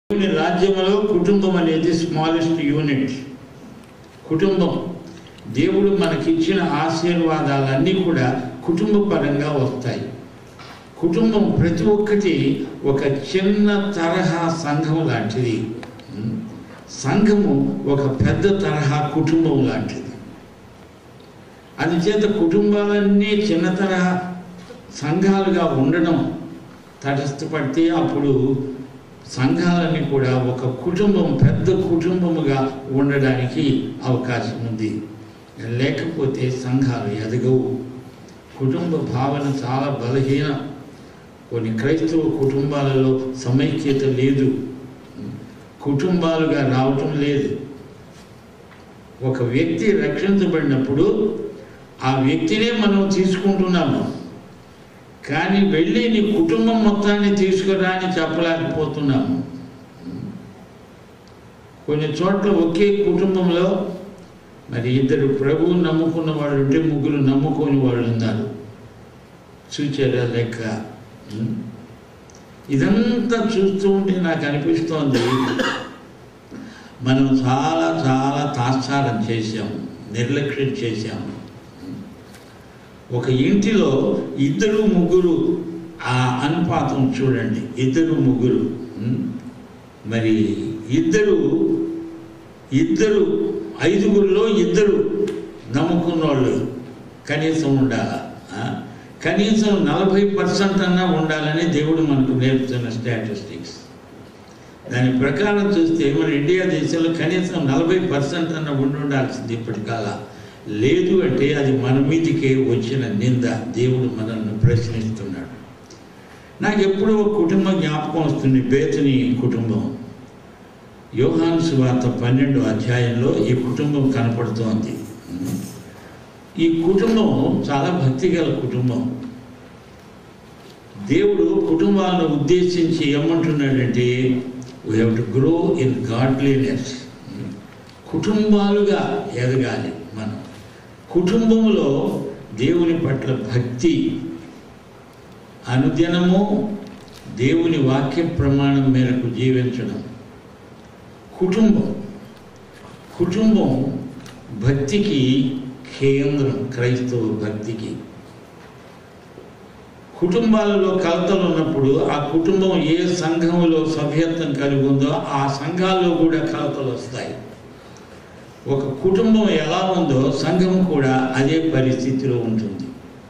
దేవుని రాజ్యంలో కుటుంబం అనేది స్మాలెస్ట్ యూనిట్ కుటుంబం దేవుడు మనకిచ్చిన ఆశీర్వాదాలన్నీ కూడా కుటుంబ పరంగా వస్తాయి కుటుంబం ప్రతి ఒక్కటి ఒక చిన్న తరహా సంఘం లాంటిది ఉం? సంఘము ఒక పెద్ద తరహా కుటుంబం లాంటిది అందుచేత కుటుంబాలన్నీ చిన్న తరహా సంఘాలుగా ఉండడం తటస్థపడితే అప్పుడు సంఘాలన్నీ కూడా ఒక కుటుంబం పెద్ద కుటుంబముగా ఉండడానికి అవకాశం ఉంది లేకపోతే సంఘాలు ఎదగవు కుటుంబ భావన చాలా బలహీనం కొన్ని క్రైస్తవ కుటుంబాలలో సమైక్యత లేదు కుటుంబాలుగా రావటం లేదు ఒక వ్యక్తి రక్షించబడినప్పుడు ఆ వ్యక్తినే మనం తీసుకుంటున్నాము కానీ వెళ్ళి నీ కుటుంబం మొత్తాన్ని తీసుకురా అని చెప్పలేకపోతున్నాము కొన్ని చోట్ల ఒకే కుటుంబంలో మరి ఇద్దరు ప్రభువు నమ్ముకున్న వాళ్ళు ఉంటే ముగ్గురు నమ్ముకోని వాళ్ళు ఉన్నారు చూచారా లెక్క ఉం? ఇదంతా చూస్తూ ఉంటే నాకు అనిపిస్తోంది మనం చాలా చాలా తాత్సారం చేశాము నిర్లక్ష్యం చేశాము ఒక ఇంటిలో ఇద్దరు ముగ్గురు ఆ అనుపాతం చూడండి ఇద్దరు ముగ్గురు ఉం? మరి ఇద్దరు ఇద్దరు ఐదుగురిలో ఇద్దరు నమ్ముకున్న వాళ్ళు కనీసం ఉండాలా ఆ? కనీసం నలభై పర్సెంట్ అన్నా ఉండాలని దేవుడు మనకు నేర్పుతున్న స్టాటిస్టిక్స్ దాని ప్రకారం చూస్తే మన ఇండియా దేశంలో కనీసం నలభై పర్సెంట్ అన్న ఉండి ఉండాల్సింది ఇప్పటికాల లేదు అంటే అది మన మీదికే వచ్చిన నింద దేవుడు మనల్ని ప్రశ్నిస్తున్నాడు నాకు ఎప్పుడూ ఒక కుటుంబం జ్ఞాపకం వస్తుంది బేతని కుటుంబం యోహాను సువార్త పన్నెండు అధ్యాయంలో ఈ కుటుంబం కనపడుతోంది ఈ కుటుంబం చాలా భక్తి గల కుటుంబం దేవుడు కుటుంబాలను ఉద్దేశించి ఏమంటున్నాడంటే we have to grow in godliness కుటుంబాలుగా ఎదగాలి మనం కుటుంబంలో దేవుని పట్ల భక్తి అనుదినము దేవుని వాక్య ప్రమాణం మేరకు జీవించడం కుటుంబం కుటుంబం భక్తికి కేంద్రం క్రైస్తవ భక్తికి కుటుంబాలలో కలతలు ఉన్నప్పుడు ఆ కుటుంబం ఏ సంఘంలో సభ్యత్వం కలిగి ఉందో ఆ సంఘాల్లో కూడా కలతలు వస్తాయి ఒక కుటుంబం ఎలా ఉందో సంఘం కూడా అదే పరిస్థితిలో ఉంటుంది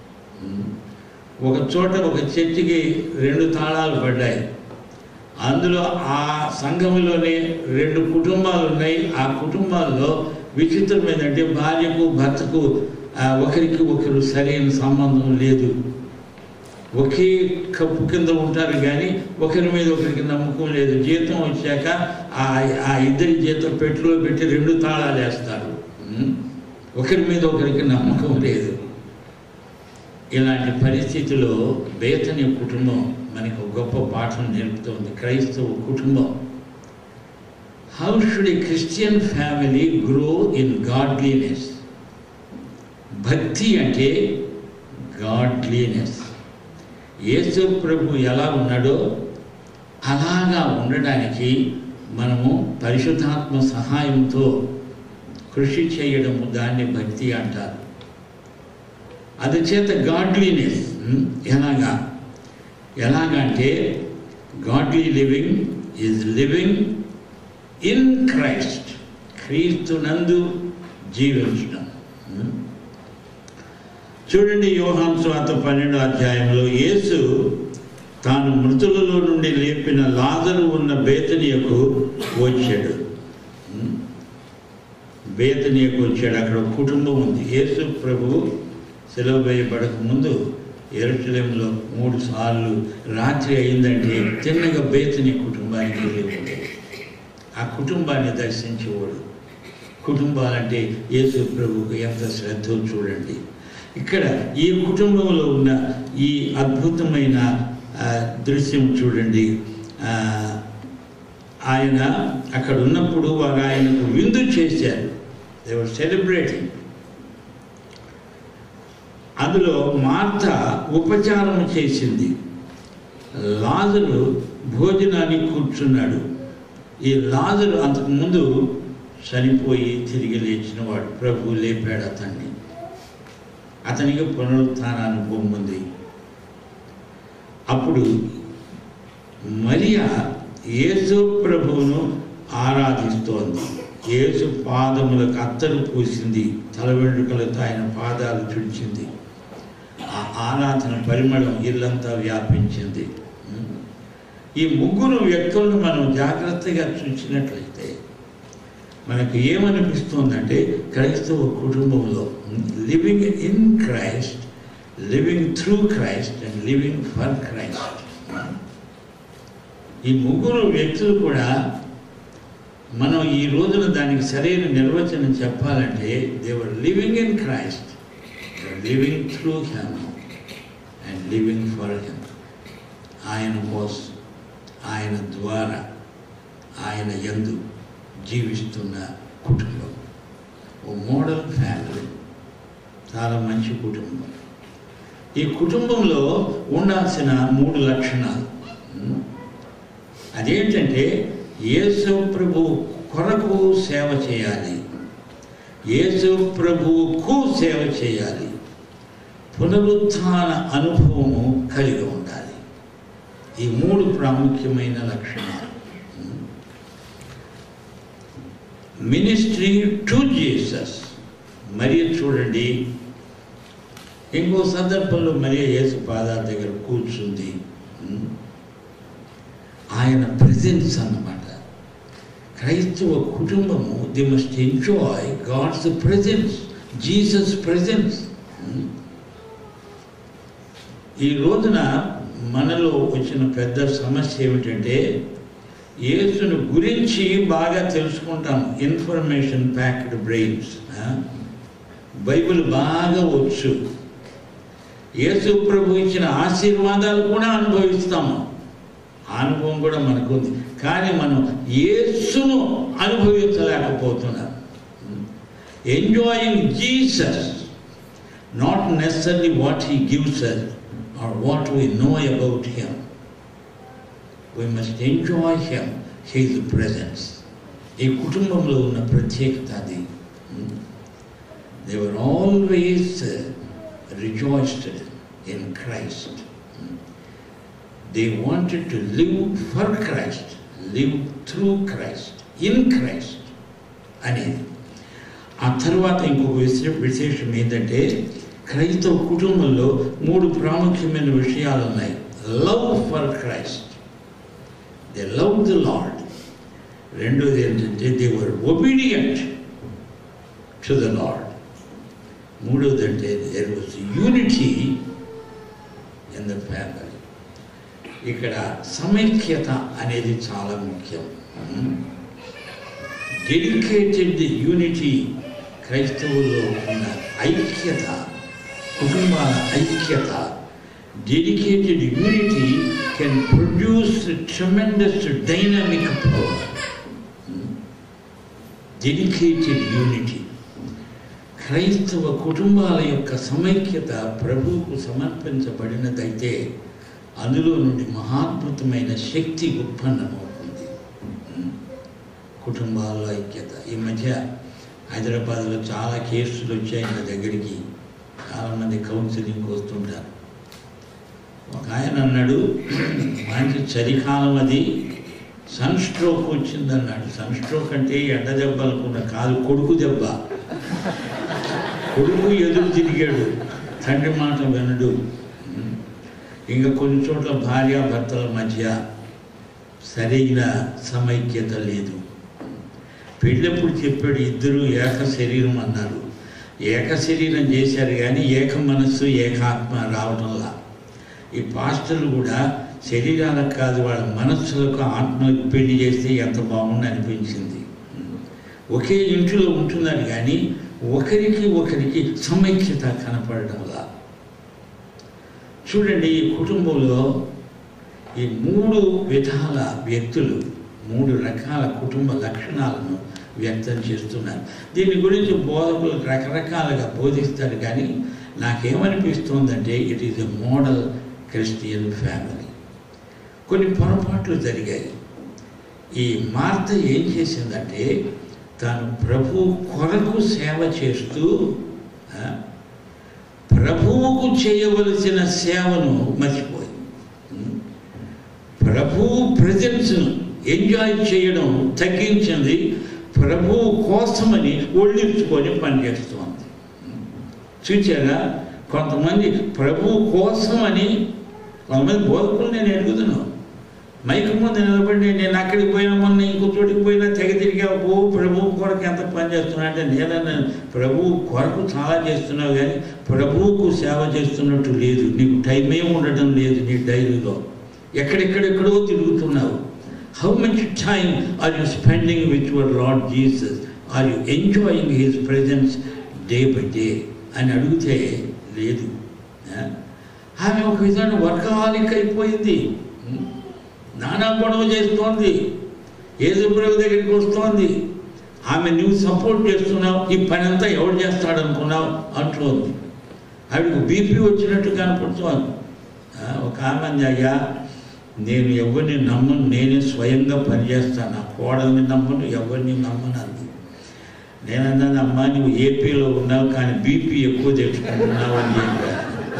ఒక చోట ఒక చర్చికి రెండు తాళాలు పడ్డాయి అందులో ఆ సంఘంలోనే రెండు కుటుంబాలు ఉన్నాయి ఆ కుటుంబాల్లో విచిత్రం ఏంటంటే భార్యకు భర్తకు ఆ, ఒకరికి ఒకరు సరైన సంబంధం లేదు ఒకే కప్పు కింద ఉంటారు కానీ ఒకరి మీద ఒకరికి నమ్మకం లేదు జీతం వచ్చాక ఆ ఆ ఇద్దరి జీతం పెట్టులో పెట్టి రెండు తాళాలు వేస్తారు ఉం? ఒకరి మీద ఒకరికి నమ్మకం లేదు ఇలాంటి పరిస్థితిలో బేతని కుటుంబం మనకు ఒక గొప్ప పాఠం నేర్పుతోంది క్రైస్తవ కుటుంబం how should a Christian family grow in godliness భక్తి అంటే గాడ్లీనెస్ యేసు ప్రభు ఎలా ఉన్నాడో అలాగా ఉండడానికి మనము పరిశుద్ధాత్మ సహాయంతో కృషి చేయడము దాన్ని భక్తి అంటారు అది చేత గాడ్లీనెస్ ఎలాగా ఎలాగంటే godly living is living in Christ క్రీస్తు నందు జీవించడం ఉం? చూడండి యోహాన్ స్వాత పన్నెండో అధ్యాయంలో యేసు తాను మృతులలో నుండి లేపిన లాజరు ఉన్న బేతనియకు వచ్చాడు ఉం? బేతనియకు వచ్చాడు అక్కడ ఒక కుటుంబం ఉంది యేసు ప్రభు సెలవు వేయబడక ముందు ఎరుసలేంలో మూడు సార్లు రాత్రి అయిందంటే తిన్నగా బేతని కుటుంబానికి వెళ్ళేవాడు ఆ కుటుంబాన్ని దర్శించేవాడు కుటుంబాలంటే యేసు ప్రభుకు ఎంత శ్రద్ధ చూడండి ఇక్కడ ఈ కుటుంబంలో ఉన్న ఈ అద్భుతమైన ఆ, దృశ్యం చూడండి ఆ, ఆయన అక్కడ ఉన్నప్పుడు వారు ఆయనకు విందు చేశారు దేవర్ సెలబ్రేటింగ్ అందులో మార్త ఉపచారం చేసింది లాజరు భోజనానికి కూర్చున్నాడు ఈ లాజరు అంతకుముందు చనిపోయి తిరిగి లేచిన వాడు ప్రభు లేపాడు అతన్ని అతనికి పునరుత్థాన అనుభవం ఉంది అప్పుడు మరియా యేసు ప్రభువును ఆరాధిస్తోంది యేసు పాదములకు అత్తరు పూసింది తల వెంట్రుకలతో ఆయన పాదాలు చుడిచింది ఆ ఆరాధన పరిమళం ఇల్లంతా వ్యాపించింది ఈ ముగ్గురు వ్యక్తులను మనం జాగ్రత్తగా చూసినట్లయితే మనకు ఏమనిపిస్తుందంటే క్రైస్తవ కుటుంబంలో living in Christ living through Christ and living for Christ ఈ ముగ్గురు వ్యక్తులు కూడా మనం ఈ రోజున దానికి సరైన నిర్వచనం చెప్పాలంటే they're living in Christ living through him and living for him ఆయన కోసం ఆయన ద్వారా ఆయన యందు జీవిస్తున్న కుటుంబం ఓ మోడల్ ఫ్యామిలీ చాలా మంచి కుటుంబం ఈ కుటుంబంలో ఉండాల్సిన మూడు లక్షణాలు ఉమ్, అదేంటంటే యేసు ప్రభు కొరకు సేవ చేయాలి యేసు ప్రభువుకు సేవ చేయాలి పునరుత్థాన అనుభవము కలిగి ఉండాలి ఈ మూడు ప్రాముఖ్యమైన లక్షణాలు మినిస్ట్రీ టు జీసస్ మరి చూడండి ఇంకో సందర్భంలో మరి యేసు పాదాల దగ్గర కూర్చుంది ఉమ్. ఆయన ప్రజెన్స్ అన్నమాట క్రైస్తవ కుటుంబము they must enjoy God's presence Jesus presence ఈ రోజున మనలో వచ్చిన పెద్ద సమస్య ఏమిటంటే యేసును గురించి బాగా తెలుసుకుంటాం ఇన్ఫర్మేషన్ ప్యాక్డ్ బ్రెయిన్స్ బైబిల్ బాగా వచ్చు యేసు ప్రభు ఇచ్చిన ఆశీర్వాదాలు కూడా అనుభవిస్తాము ఆ అనుభవం కూడా మనకు ఉంది కానీ మనం యేసును అనుభవించలేకపోతున్నాం enjoying Jesus not necessary what he gives us or what we know about him we must enjoy him his presence ఈ కుటుంబంలో ఉన్న ప్రత్యేకత అది they're always rejoiced in Christ they wanted to live for Christ, live through Christ, in Christ అనేది ఆ తర్వాత ఇంకొక విశే విశేషం ఏంటంటే క్రైస్తవ కుటుంబంలో మూడు ప్రాముఖ్యమైన విషయాలు ఉన్నాయి love for Christ they love the Lord రెండోది ఏంటంటే they were obedient to the Lord మూడోది అంటే there was unity in the family ఇక్కడ సమైక్యత అనేది చాలా ముఖ్యం డెడికేటెడ్ యూనిటీ క్రైస్తవుల్లో ఉన్న ఐక్యత కుటుంబాల ఐక్యత dedicated unity can produce tremendous dynamic power dedicated unity క్రైస్తవ కుటుంబాల యొక్క సమైక్యత ప్రభువుకు సమర్పించబడినదైతే అందులో నుండి మహాద్భుతమైన శక్తి ఉత్పన్నమవుతుంది కుటుంబాల్లో ఐక్యత ఈ మధ్య హైదరాబాద్లో చాలా కేసులు వచ్చాయి నా దగ్గరికి చాలామంది కౌన్సిలింగ్కి వస్తుంటారు ఒక ఆయన అన్నాడు మంచి చలికాలం అది సన్ స్ట్రోక్ వచ్చిందన్నాడు సన్ స్ట్రోక్ అంటే ఎండ దెబ్బ అనుకున్న కాదు కొడుకు దెబ్బ కొడుకు ఎదురు తిరిగాడు తండ్రి మాట వినడు ఇంకా కొన్ని చోట్ల భార్యాభర్తల మధ్య సరైన సమైక్యత లేదు పెళ్ళప్పుడు చెప్పాడు ఇద్దరు ఏక శరీరం అన్నారు ఏక శరీరం చేశారు కానీ ఏక మనస్సు ఏకాత్మ రావడంలా ఈ పాస్టర్లు కూడా శరీరాలకు కాదు వాళ్ళ మనస్సులకు ఆత్మలకు పెళ్లి చేస్తే ఎంత బాగుంది అనిపించింది ఒకే ఇంటిలో ఉంటున్నారు కానీ ఒకరికి ఒకరికి సమైక్యత కనపడడంలా చూడండి ఈ కుటుంబంలో ఈ మూడు విధాల వ్యక్తులు మూడు రకాల కుటుంబ లక్షణాలను వ్యక్తం చేస్తున్నారు దీని గురించి బోధకులు రకరకాలుగా బోధిస్తారు కానీ నాకేమనిపిస్తోందంటే it is a model Christian family కొన్ని పొరపాట్లు జరిగాయి ఈ మార్త ఏం చేసిందంటే తాను ప్రభు కొరకు సేవ చేస్తూ ఆ, ప్రభువుకు చేయవలసిన సేవను మర్చిపోయింది ఉం? ప్రభువు ప్రజెన్స్ను ఎంజాయ్ చేయడం తగ్గించింది ప్రభువు కోసమని ఒళ్ళించుకొని పనిచేస్తోంది ఉం? చూచారా కొంతమంది ప్రభువు కోసమని కొంతమంది బోధకులు నేను ఎరుగుతున్నాను మైకు ముందు నిలబడి నేను అక్కడికి పోయినా మొన్న ఇంకో చోటికి పోయినా తెగ తిరిగా ఓ ప్రభువు కొరకు ఎంత పని చేస్తున్నా అంటే నేనన్నా ప్రభువు కొరకు చాలా చేస్తున్నావు కానీ ప్రభువుకు సేవ చేస్తున్నట్టు లేదు నీకు టైమే ఉండటం లేదు నీ డైరీలో ఎక్కడెక్కడెక్కడో తిరుగుతున్నావు how much time are you spending with your Lord Jesus are you enjoying his presence day by day అని అడిగితే లేదు ఆ? ఆమె ఒక విధమైన వర్గాలిక్ అయిపోయింది ఉం? నానా గొడవ చేస్తోంది ఏజుప్రభు దగ్గరికి వస్తోంది ఆమె నువ్వు సపోర్ట్ చేస్తున్నావు ఈ పని అంతా ఎవడు చేస్తాడనుకున్నావు అంటోంది ఆవిడకు బీపీ వచ్చినట్టు కనపడుతోంది ఆ, ఒక ఆమె అంది, అయ్యా నేను ఎవరిని నమ్మను నేనే స్వయంగా పనిచేస్తాను నా కోడల్ని నమ్మను ఎవరిని నమ్మను అంది నేనన్నాను అమ్మా నువ్వు ఏపీలో ఉన్నావు కానీ బీపీ ఎక్కువ తెచ్చుకుంటున్నావు అని చెప్పాను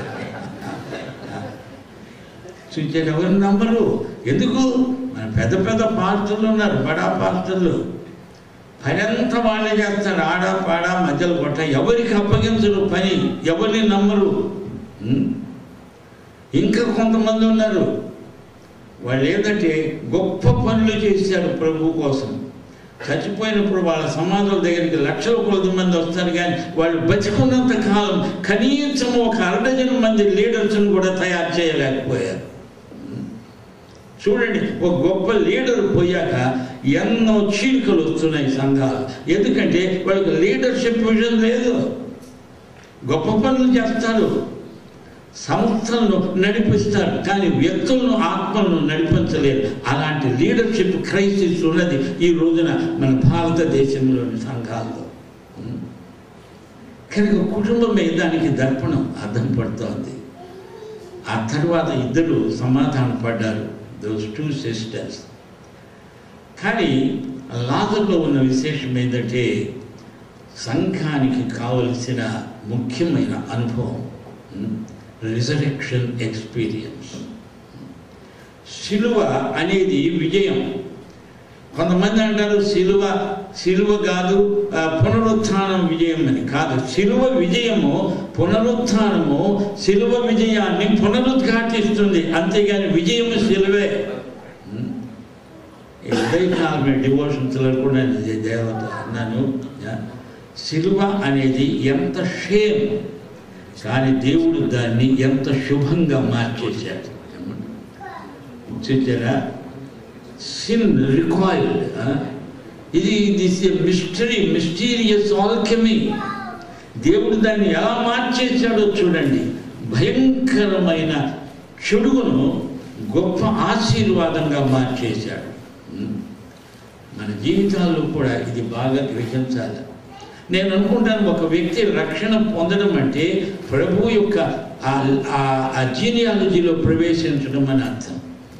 చూచారు ఎవరిని నమ్మరు ఎందుకు మన పెద్ద పెద్ద పాస్టర్లు ఉన్నారు బడా పాస్టర్లు పని అంతా వాళ్ళే చేస్తారు ఆడ పాడ మధ్యలో కొట్ట ఎవరికి అప్పగించరు పని ఎవరిని నమ్మరు ఉం? ఇంకా కొంతమంది ఉన్నారు వాళ్ళు ఏంటంటే గొప్ప పనులు చేశారు ప్రభు కోసం చచ్చిపోయినప్పుడు వాళ్ళ సమాధుల దగ్గరికి లక్షల కొద్ది మంది వస్తారు కానీ వాళ్ళు బతికున్నంత కాలం కనీసం ఒక అరడజన మంది లీడర్స్ని కూడా తయారు చేయలేకపోయారు చూడండి ఒక గొప్ప లీడర్ పోయాక ఎన్నో చీలికలు వస్తున్నాయి సంఘాలు ఎందుకంటే వాళ్ళకి లీడర్షిప్ విజన్ లేదు గొప్ప పనులు చేస్తారు సంస్థలను నడిపిస్తారు కానీ వ్యక్తులను ఆత్మలను నడిపించలేరు అలాంటి లీడర్షిప్ క్రైసిస్ ఉన్నది ఈ రోజున మన భారతదేశంలోని సంఘాల్లో ఉం. కనుక కుటుంబమే దానికి దర్పణం అర్థం పడుతోంది ఆ తర్వాత ఇద్దరు సమాధాన పడ్డారు దోస్ టూ సిస్టర్స్ కానీ లాజర్లో ఉన్న విశేషం ఏంటంటే సంఘానికి కావలసిన ముఖ్యమైన అనుభవం రిజరెక్షన్ ఎక్స్పీరియన్స్ శిలువ అనేది విజయం కొంతమంది అంటారు శిలువ శిలువ కాదు ఆ, పునరుత్థానం విజయం అని కాదు శిలువ విజయము పునరుత్థానము శిలువ విజయాన్ని పునరుద్ఘాటిస్తుంది అంతేగాని విజయము శిలువే ఉం? ఈ ఉదయకాలమే డివోషన్స్లో కూడా నేను దేవత అన్నాను యా. శిలువ అనేది ఎంత షేమ్ కానీ దేవుడు దాన్ని ఎంత శుభంగా మార్చేశాడు చూచారా సిన్ రికాయిల్డ్ ఇది దిస్ మిస్టరీ మిస్టీరియస్ ఆల్కెమీ దేవుడు దాన్ని ఎలా మార్చేశాడో చూడండి భయంకరమైన చెడుగును గొప్ప ఆశీర్వాదంగా మార్చేశాడు ఉం? మన జీవితాల్లో కూడా ఇది బాగా గ్రహించాలి నేను అనుకుంటాను ఒక వ్యక్తి రక్షణ పొందడం అంటే ప్రభు యొక్క ఆ- ఆ- ఆ జీనియాలజీలో ప్రవేశించడం అని అర్థం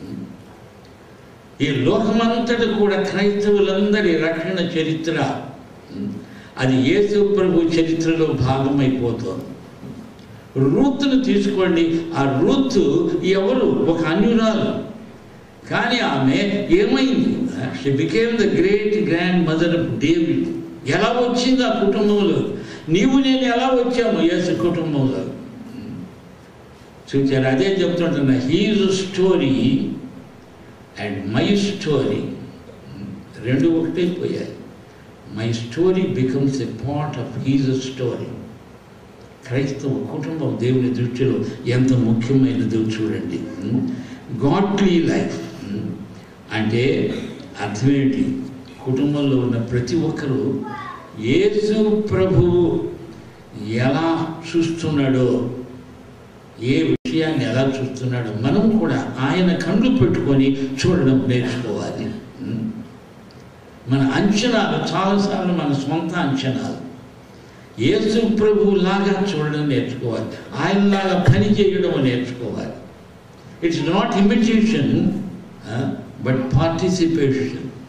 ఈ లోకమంతటి కూడా క్రైస్తవులందరి రక్షణ చరిత్ర అది యేసు ప్రభు చరిత్రలో భాగమైపోతుంది రూత్ను తీసుకోండి ఆ రూత్ ఎవరు ఒక అన్యురాలు కానీ ఆమె ఏమైంది she became the great grand mother of David ఎలా వచ్చింది ఆ కుటుంబంలో నీవు నేను ఎలా వచ్చాము యేసు కుటుంబంలో చూచారు అదే చెప్తుంటున్నా his story and my story రెండు ఒకటైపోయాయి my story becomes a part of his story క్రైస్తవ కుటుంబం దేవుని దృష్టిలో ఎంత ముఖ్యమైనదో చూడండి గాడ్లీ లైఫ్ అంటే అర్థమేంటి కుటుంబంలో ఉన్న ప్రతి ఒక్కరూ యేసు ప్రభువు ఎలా చూస్తున్నాడో ఏ విషయాన్ని ఎలా చూస్తున్నాడో మనం కూడా ఆయన కళ్ళు పెట్టుకొని చూడడం నేర్చుకోవాలి ఉం? మన అంచనాలు చాలాసార్లు మన సొంత అంచనాలు యేసు ప్రభు లాగా చూడడం నేర్చుకోవాలి ఆయనలాగా పని చేయడం నేర్చుకోవాలి it's not imitation but participation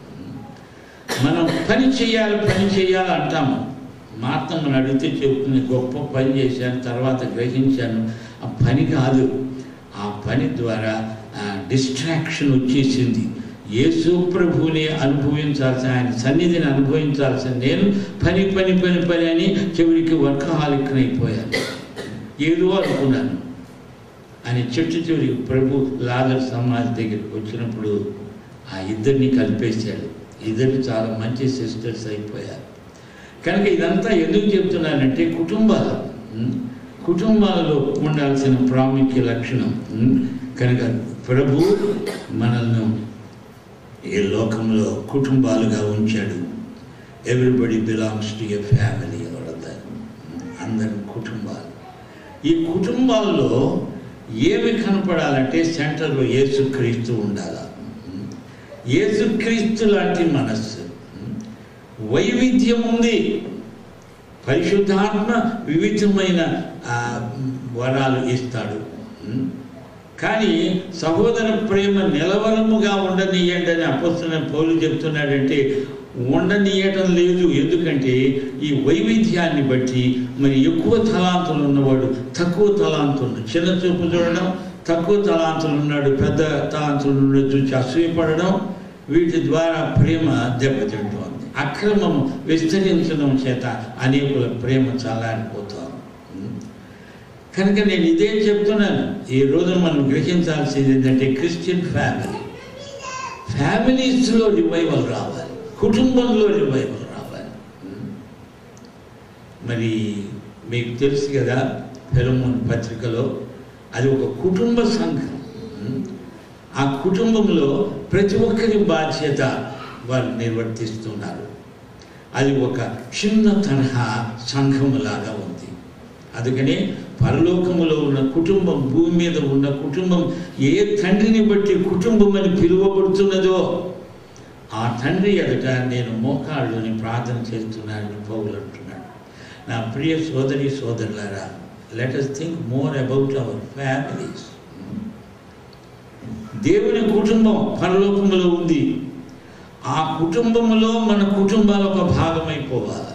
మనం పని చేయాలి పని చేయాలి అంటాము మా అత్తమ్మని అడిగితే చెప్తుంది గొప్ప పని చేశాను తర్వాత గ్రహించాను ఆ పని కాదు ఆ పని ద్వారా డిస్ట్రాక్షన్ వచ్చేసింది యేసు ప్రభువుని అనుభవించాల్సిన ఆయన సన్నిధిని అనుభవించాల్సిన నేను పని పని పని పని అని చివరికి వర్కహాలిక్ అయిపోయాను ఏదో అనుకున్నాను అని చెట్టు చివరికి ప్రభు లాదర్ సమాజ్ దగ్గరికి వచ్చినప్పుడు ఆ ఇద్దరిని కలిపేశాడు ఇద్దరు చాలా మంచి సిస్టర్స్ అయిపోయారు కనుక ఇదంతా ఎందుకు చెప్తున్నానంటే కుటుంబాలు ఉం? కుటుంబాలలో ఉండాల్సిన ప్రాముఖ్య లక్షణం ఉం? కనుక ప్రభు మనల్ని ఈ లోకంలో కుటుంబాలుగా ఉంచాడు everybody belongs to a family ఎవరందరూ అందరి కుటుంబాలు ఈ కుటుంబాల్లో ఏమి కనపడాలంటే సెంటర్లో యేసుక్రీస్తు ఉండాలా యేసుక్రీస్తు లాంటి మనస్సు వైవిధ్యం ఉంది పరిశుద్ధాత్మ వివిధమైన ఆ, వరాలు ఇస్తాడు ఉం? కానీ సహోదర ప్రేమ నిలవరముగా ఉండనీయండి అని అపస్తున్న పౌలు చెప్తున్నాడంటే ఉండనీయటం లేదు ఎందుకంటే ఈ వైవిధ్యాన్ని బట్టి మరి ఎక్కువ తలాంతులు ఉన్నవాడు తక్కువ తలాంతులు చిన్న చూపు చూడడం తక్కువ తలాంతులు ఉన్నాడు పెద్ద తలాంతులు ఉన్నాడు చూసి అసూయపడడం వీటి ద్వారా ప్రేమ దెబ్బతింటోంది అక్రమం విస్తరించడం చేత అనేకుల ప్రేమ చల్లారిపోతోంది ఉం? కనుక నేను ఇదే చెప్తున్నాను ఈ రోజు మనం గ్రహించాల్సింది ఏంటంటే క్రిస్టియన్ ఫ్యామిలీ ఫ్యామిలీస్లో రివైవల్ రావాలి కుటుంబంలో రివైవల్ రావాలి ఉం? మరి మీకు తెలుసు కదా ఫెరమోన్ పత్రికలో అది ఒక కుటుంబ సంఘం ఉం? ఆ కుటుంబంలో ప్రతి ఒక్కరి బాధ్యత వారు నిర్వర్తిస్తున్నారు అది ఒక చిన్న తరహా సంఘములాగా ఉంది అందుకని పరలోకములో ఉన్న కుటుంబం భూమి మీద ఉన్న కుటుంబం ఏ తండ్రిని బట్టి కుటుంబం అని పిలువబడుతున్నదో ఆ తండ్రి ఎదుట నేను మోకాళ్ళుని ప్రార్థన చేస్తున్నానని పౌలు అంటున్నాడు నా ప్రియ సోదరి సోదరులారా let us think more about our families దేవుని కుటుంబం పరలోకములో ఉంది ఆ కుటుంబములో మన కుటుంబాలు ఒక భాగమైపోవాలి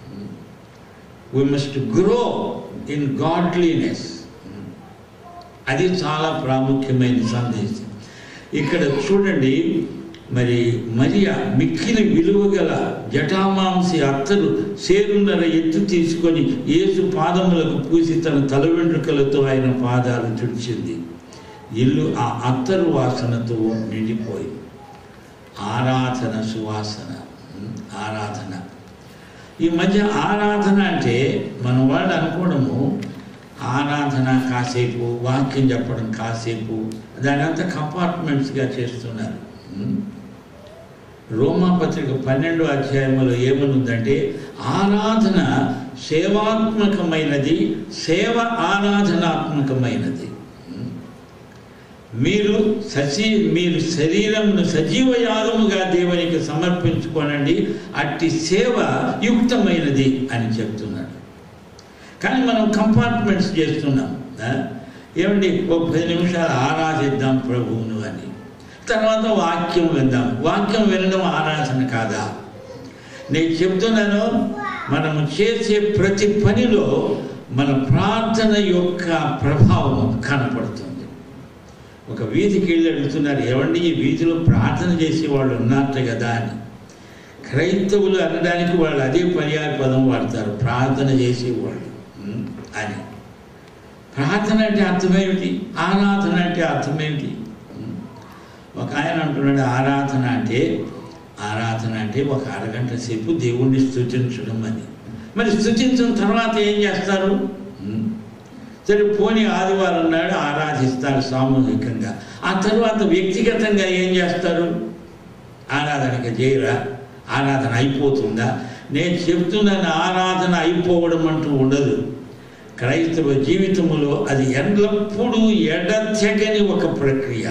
we must grow in godliness అది చాలా ప్రాముఖ్యమైన సందేశం ఇక్కడ చూడండి మరి మరియా మిక్కిలి విలువ గల జటామాంసి అత్తరు సేరున్నర ఎత్తు తీసుకొని యేసు పాదములకు పూసి తన తల వెంట్రుకలతో ఆయన పాదాలు తుడిచింది ఇల్లు ఆ అత్తరు వాసనతో నిండిపోయింది ఆరాధన సువాసన ఉం, ఆరాధన ఈ మధ్య ఆరాధన అంటే మన వాళ్ళు అనుకోవడము ఆరాధన కాసేపు వాక్యం చెప్పడం కాసేపు దాని అంతా కంపార్ట్మెంట్స్గా చేస్తున్నారు ఉం? రోమా పత్రిక పన్నెండో అధ్యాయంలో ఏమనుందంటే ఆరాధన సేవాత్మకమైనది సేవ ఆరాధనాత్మకమైనది ఉం? మీరు సజీ మీరు శరీరంను సజీవ యాగముగా దేవునికి సమర్పించుకోనండి అట్టి సేవ యుక్తమైనది అని చెప్తున్నాడు కానీ మనం కంపార్ట్మెంట్స్ చేస్తున్నాం ఆ? ఏమండి ఒక పది నిమిషాలు ఆరాధిద్దాం ప్రభువును అని తర్వాత వాక్యం విందాం వాక్యం వినడం ఆరాధన కాదా నేను చెప్తున్నాను మనము చేసే ప్రతి పనిలో మన ప్రార్థన యొక్క ప్రభావం కనపడుతుంది ఒక వీధికి వెళ్ళి అడుగుతున్నారు ఏమండి ఈ వీధిలో ప్రార్థన చేసే వాళ్ళు ఉన్నట్టు కదా అని క్రైస్తవులు అనడానికి వాళ్ళు అదే పర్యాయ పదం వాడతారు ప్రార్థన చేసేవాళ్ళు ఉం, అని ప్రార్థన అంటే అర్థమేమిటి ఆరాధన అంటే అర్థమేమిటి ఉం. ఒక ఆయన అంటున్నాడు ఆరాధన అంటే ఆరాధన అంటే ఒక అరగంట సేపు దేవుణ్ణి స్థుతించడం అని మరి స్థుతించిన తర్వాత ఏం చేస్తారు ఉం. సరే పోనీ ఆదివారం నాడు ఆరాధిస్తారు సామూహికంగా ఆ తర్వాత వ్యక్తిగతంగా ఏం చేస్తారు ఆరాధనగా చేయరా ఆరాధన అయిపోతుందా నేను చెప్తున్నాను ఆరాధన అయిపోవడం అంటూ ఉండదు క్రైస్తవ జీవితంలో అది ఎల్లప్పుడూ ఎడతెగని ఒక ప్రక్రియ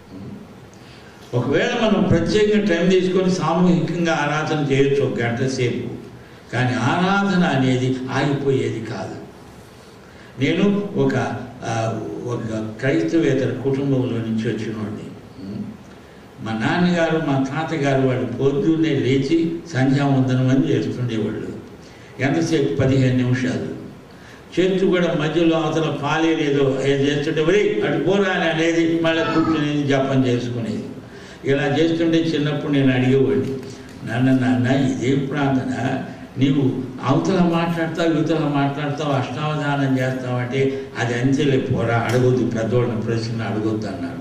ఒకవేళ మనం ప్రత్యేకంగా టైం తీసుకొని సామూహికంగా ఆరాధన చేయొచ్చు ఒక గంట సేపు కానీ ఆరాధన అనేది ఆగిపోయేది కాదు నేను ఒక ఆ, ఒక క్రైస్తవేతర కుటుంబంలో నుంచి వచ్చినోడిని మా నాన్నగారు మా తాతగారు వాళ్ళు పొద్దున్నే లేచి సంధ్యావందనం అని చేస్తుండేవాళ్ళు ఎంతసేపు పదిహేను నిమిషాలు చేస్తూ కూడా మధ్యలో అవతల పాలేదేదో ఏది చేస్తుంటే వరి అటు పోరాని అనేది మళ్ళీ కూర్చునేది జపం చేసుకునేది ఇలా చేస్తుంటే చిన్నప్పుడు నేను అడిగేవాడిని నాన్న నాన్న ఇదేం ప్రార్థన నీవు అవతల మాట్లాడతావు యువతల మాట్లాడతావు అష్టావధానం చేస్తావు అంటే అది అంచెలే పోరా అడగొద్దు పెద్దవాళ్ళని ప్రశ్న అడగొద్దు అన్నాడు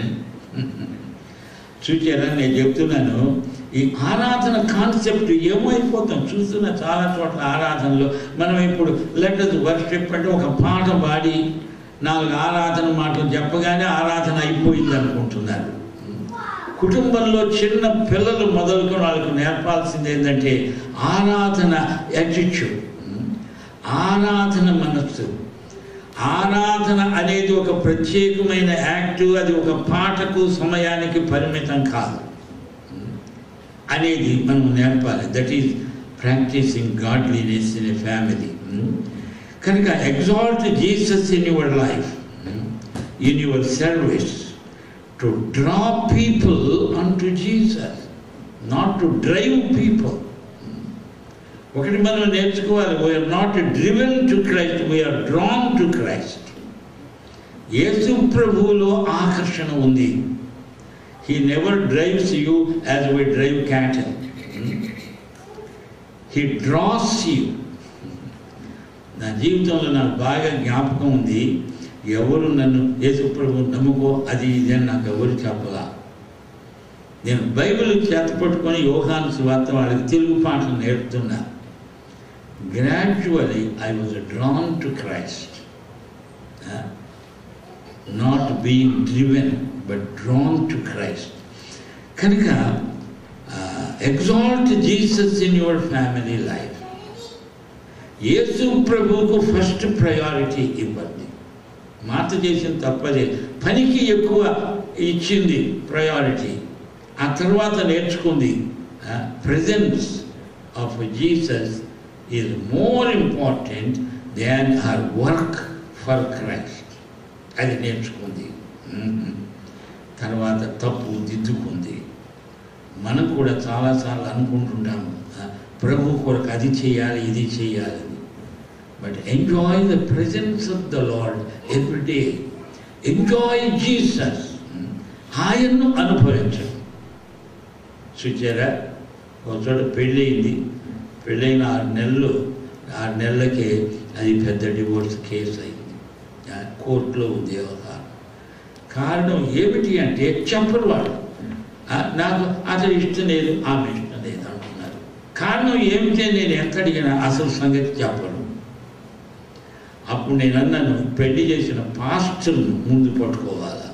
చూచారా నేను చెప్తున్నాను ఈ ఆరాధన కాన్సెప్ట్ ఏమైపోతాం చూస్తున్న చాలా చోట్ల ఆరాధనలో మనం ఇప్పుడు లెట్ వర్షిప్ అంటే ఒక పాట పాడి నాలుగు ఆరాధన మాటలు చెప్పగానే ఆరాధన అయిపోయింది అనుకుంటున్నారు కుటుంబంలో చిన్న పిల్లలు మొదలుకొని వాళ్ళకు నేర్పాల్సింది ఏంటంటే ఆరాధన యాటిట్యూడ్ ఆరాధన మనస్సు ఆరాధన అనేది ఒక ప్రత్యేకమైన యాక్ట్ అది ఒక పాటకు సమయానికి పరిమితం కాదు అనేది మనం నేర్పాలి that is practicing godliness in a family కనుక exalt Jesus in your life in your service to draw people unto Jesus not to drive people ఒకటి మనం నేర్చుకోవాలి we are not driven to Christ we are drawn to Christ యేసు ప్రభువులో ఆకర్షణ ఉంది he never drives you as we drive cattle he draws you నా జీవితంలో నాకు బాగా జ్ఞాపకం ఉంది ఎవరు నన్ను యేసు ప్రభు నమ్ముకో అది ఇది అని నాకు ఎవరు చెప్పలా నేను బైబిల్ చేత పట్టుకొని యోగాను స్వార్థ వాళ్ళకి తెలుగు పాటలు నేర్పుతున్నా gradually I was drawn to Christ not being driven but drawn to Christ కనుక exalt Jesus in your family life యేసు ప్రభువుకు ఫస్ట్ ప్రయారిటీ ఇవ్వండి మాత చేసిన తప్పదే పనికి ఎక్కువ ఇచ్చింది ప్రయారిటీ ఆ తర్వాత నేర్చుకుంది presence of Jesus is more important than her work for Christ అది నేర్చుకుంది తర్వాత తప్పు దిద్దుకుంది మనం కూడా చాలాసార్లు అనుకుంటుంటాము ప్రభు కొరకు అది చేయాలి ఇది చేయాలి but enjoy the presence of the Lord every day enjoy Jesus ఆయన్ను అనుభవించడం చూచారా ఒక చోట పెళ్ళయింది పెళ్ళైన ఆరు నెలలు ఆరు నెలలకే అది పెద్ద డివోర్స్ కేసు అయింది కోర్టులో ఉంది వ్యవహారం కారణం ఏమిటి అంటే చెప్పరు వాళ్ళు నాకు అతను ఇష్టం లేదు ఆమె ఇష్టం లేదు అంటున్నారు కారణం ఏమిటి నేను ఎంత అడిగినా అసలు సంగతి చెప్పను అప్పుడు నేను అన్నాను పెళ్లి చేసిన పాస్టర్ను ముందు పట్టుకోవాలా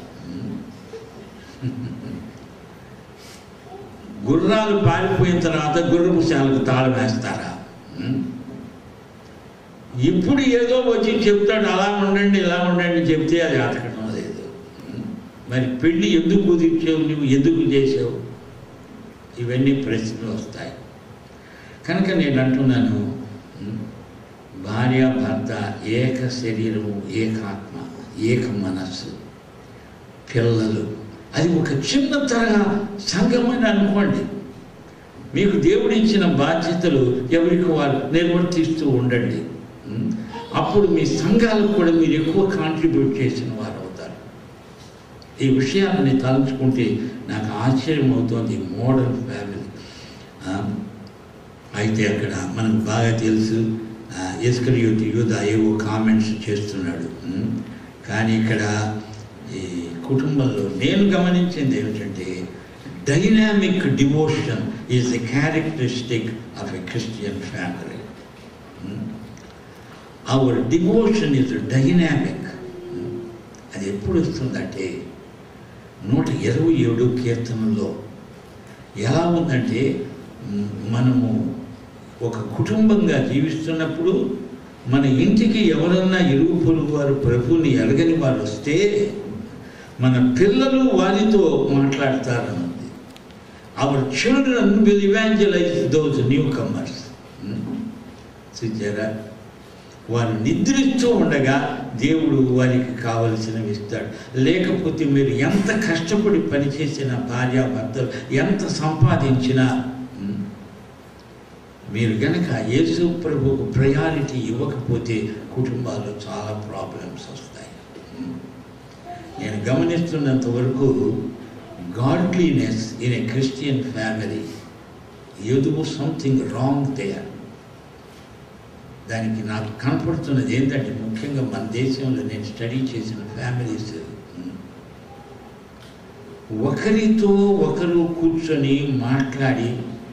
గుర్రాలు పారిపోయిన తర్వాత గుర్రపు శాలకు తాళం వేస్తారా ఇప్పుడు ఏదో వచ్చి చెప్తాడు అలా ఉండండి ఇలా ఉండండి చెప్తే అది అతకడం లేదు మరి పెళ్ళి ఎందుకు కుదిర్చావు నువ్వు ఎందుకు చేసావు ఇవన్నీ ప్రశ్నలు వస్తాయి కనుక నేను అంటున్నాను భార్య భర్త ఏక శరీరము ఏకాత్మ ఏక మనస్సు పిల్లలు అది ఒక చిన్న తరహా సంఘమని అనుకోండి మీకు దేవుడిచ్చిన బాధ్యతలు ఎవరికి వారు నిర్వర్తిస్తూ ఉండండి అప్పుడు మీ సంఘాలకు కూడా మీరు ఎక్కువ కాంట్రిబ్యూట్ చేసిన వారు అవుతారు ఈ విషయాలని తలుచుకుంటే నాకు ఆశ్చర్యం అవుతోంది మోడర్న్ ఫ్యామిలీ అయితే అక్కడ మనకు బాగా తెలుసు ఎస్కరియోతి యూధ ఏవో కామెంట్స్ చేస్తున్నాడు కానీ ఇక్కడ ఈ కుటుంబంలో నేను గమనించింది ఏమిటంటే dynamic devotion is a characteristic of a Christian family our devotion is dynamic అది ఎప్పుడు వస్తుందంటే నూట ఇరవై ఏడు కీర్తనలో ఎలా ఉందంటే మనము ఒక కుటుంబంగా జీవిస్తున్నప్పుడు మన ఇంటికి ఎవరన్నా ఇరుగు పొరుగు వారు ప్రభుని ఎరగని వారు వస్తే మన పిల్లలు వారితో మాట్లాడతారన్నది our children will evangelize those newcomers చూచారా వారు నిద్రిస్తూ ఉండగా దేవుడు వారికి కావలసినవి ఇస్తాడు లేకపోతే మీరు ఎంత కష్టపడి పనిచేసిన భార్యాభర్తలు ఎంత సంపాదించినా ఉమ్, మీరు గనక యేసు ప్రభువుకు ప్రయారిటీ ఇవ్వకపోతే కుటుంబాల్లో చాలా ప్రాబ్లమ్స్ వస్తాయి ఉమ్. నేను గమనిస్తున్నంత వరకు godliness in a Christian family ఏదో సంథింగ్ రాంగ్ దేర్ దానికి నాకు కనపడుతున్నది ఏంటంటే ముఖ్యంగా మన దేశంలో నేను స్టడీ చేసిన ఫ్యామిలీస్ ఒకరితో ఒకరు కూర్చొని మాట్లాడి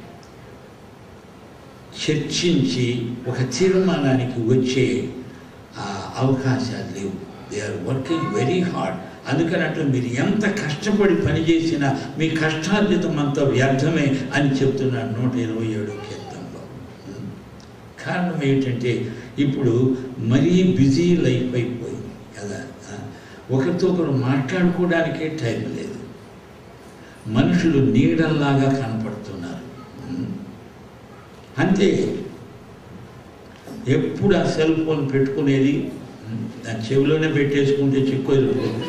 చర్చించి ఒక తీర్మానానికి వచ్చే ఆ, అవకాశాలు లేవు they are working very hard అందుకని అట్లా మీరు ఎంత కష్టపడి పనిచేసినా మీ కష్టార్జితం అంతా వ్యర్థమే అని చెప్తున్నాడు నూట ఇరవై ఏడు కీర్తనలో ఉం. కారణం ఏంటంటే ఇప్పుడు మరీ బిజీ లైఫ్ అయిపోయింది కదా ఆ? ఒకరితో ఒకరు మాట్లాడుకోవడానికే టైం లేదు మనుషులు నీడల్లాగా కనపడుతున్నారు ఉం. అంతే ఎప్పుడు ఆ సెల్ ఫోన్ పెట్టుకునేది ఉం, దాని చెవిలోనే పెట్టేసుకుంటే చిక్కు వెళ్ళిపోతుంది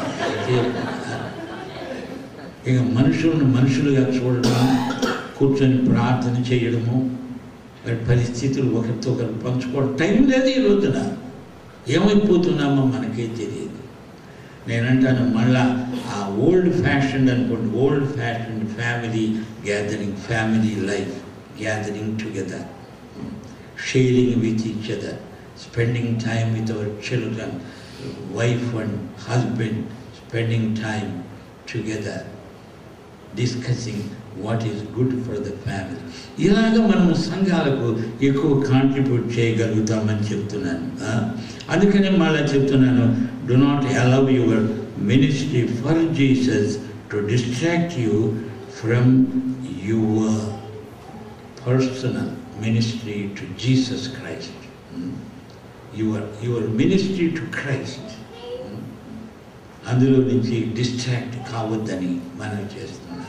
ఇక మనుషులను మనుషులుగా చూడడం కూర్చొని ప్రార్థన చేయడము వారి పరిస్థితులు ఒకరితో ఒకరు పంచుకోవడం టైం లేదు ఈ రోజున ఏమైపోతున్నామో మనకే తెలియదు నేనంటాను మళ్ళా ఆ ఓల్డ్ ఫ్యాషన్ అనుకోండి old fashion family gathering family life gathering together sharing with each other spending time with our children wife and husband spending time together discussing what is good for the family ఇలాగ మనము సంఘాలకు ఎక్కువ contribute చేయగలుగుతామని చెప్తున్నాను ఆ? అందుకనే మళ్ళీ చెప్తున్నాను do not allow your ministry for Jesus to distract you from your personal ministry to Jesus Christ your your ministry to Christ అందులో నుంచి డిస్ట్రాక్ట్ కావద్దని మనం చేస్తున్నాం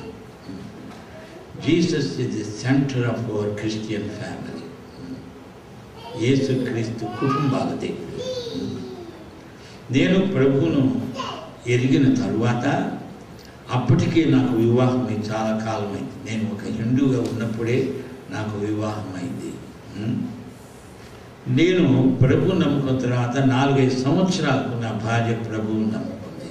Jesus is the centre of our Christian family యేసుక్రీస్తు కుటుంబాల దేవుడు నేను ప్రభువును ఎరిగిన తరువాత అప్పటికే నాకు వివాహం అయింది చాలా కాలమైంది నేను ఒక హిందూగా ఉన్నప్పుడే నాకు వివాహం అయింది ఉమ్. నేను ప్రభు నమ్ముకున్న తర్వాత నాలుగైదు సంవత్సరాలకు నా భార్య ప్రభువు నమ్ముకుంది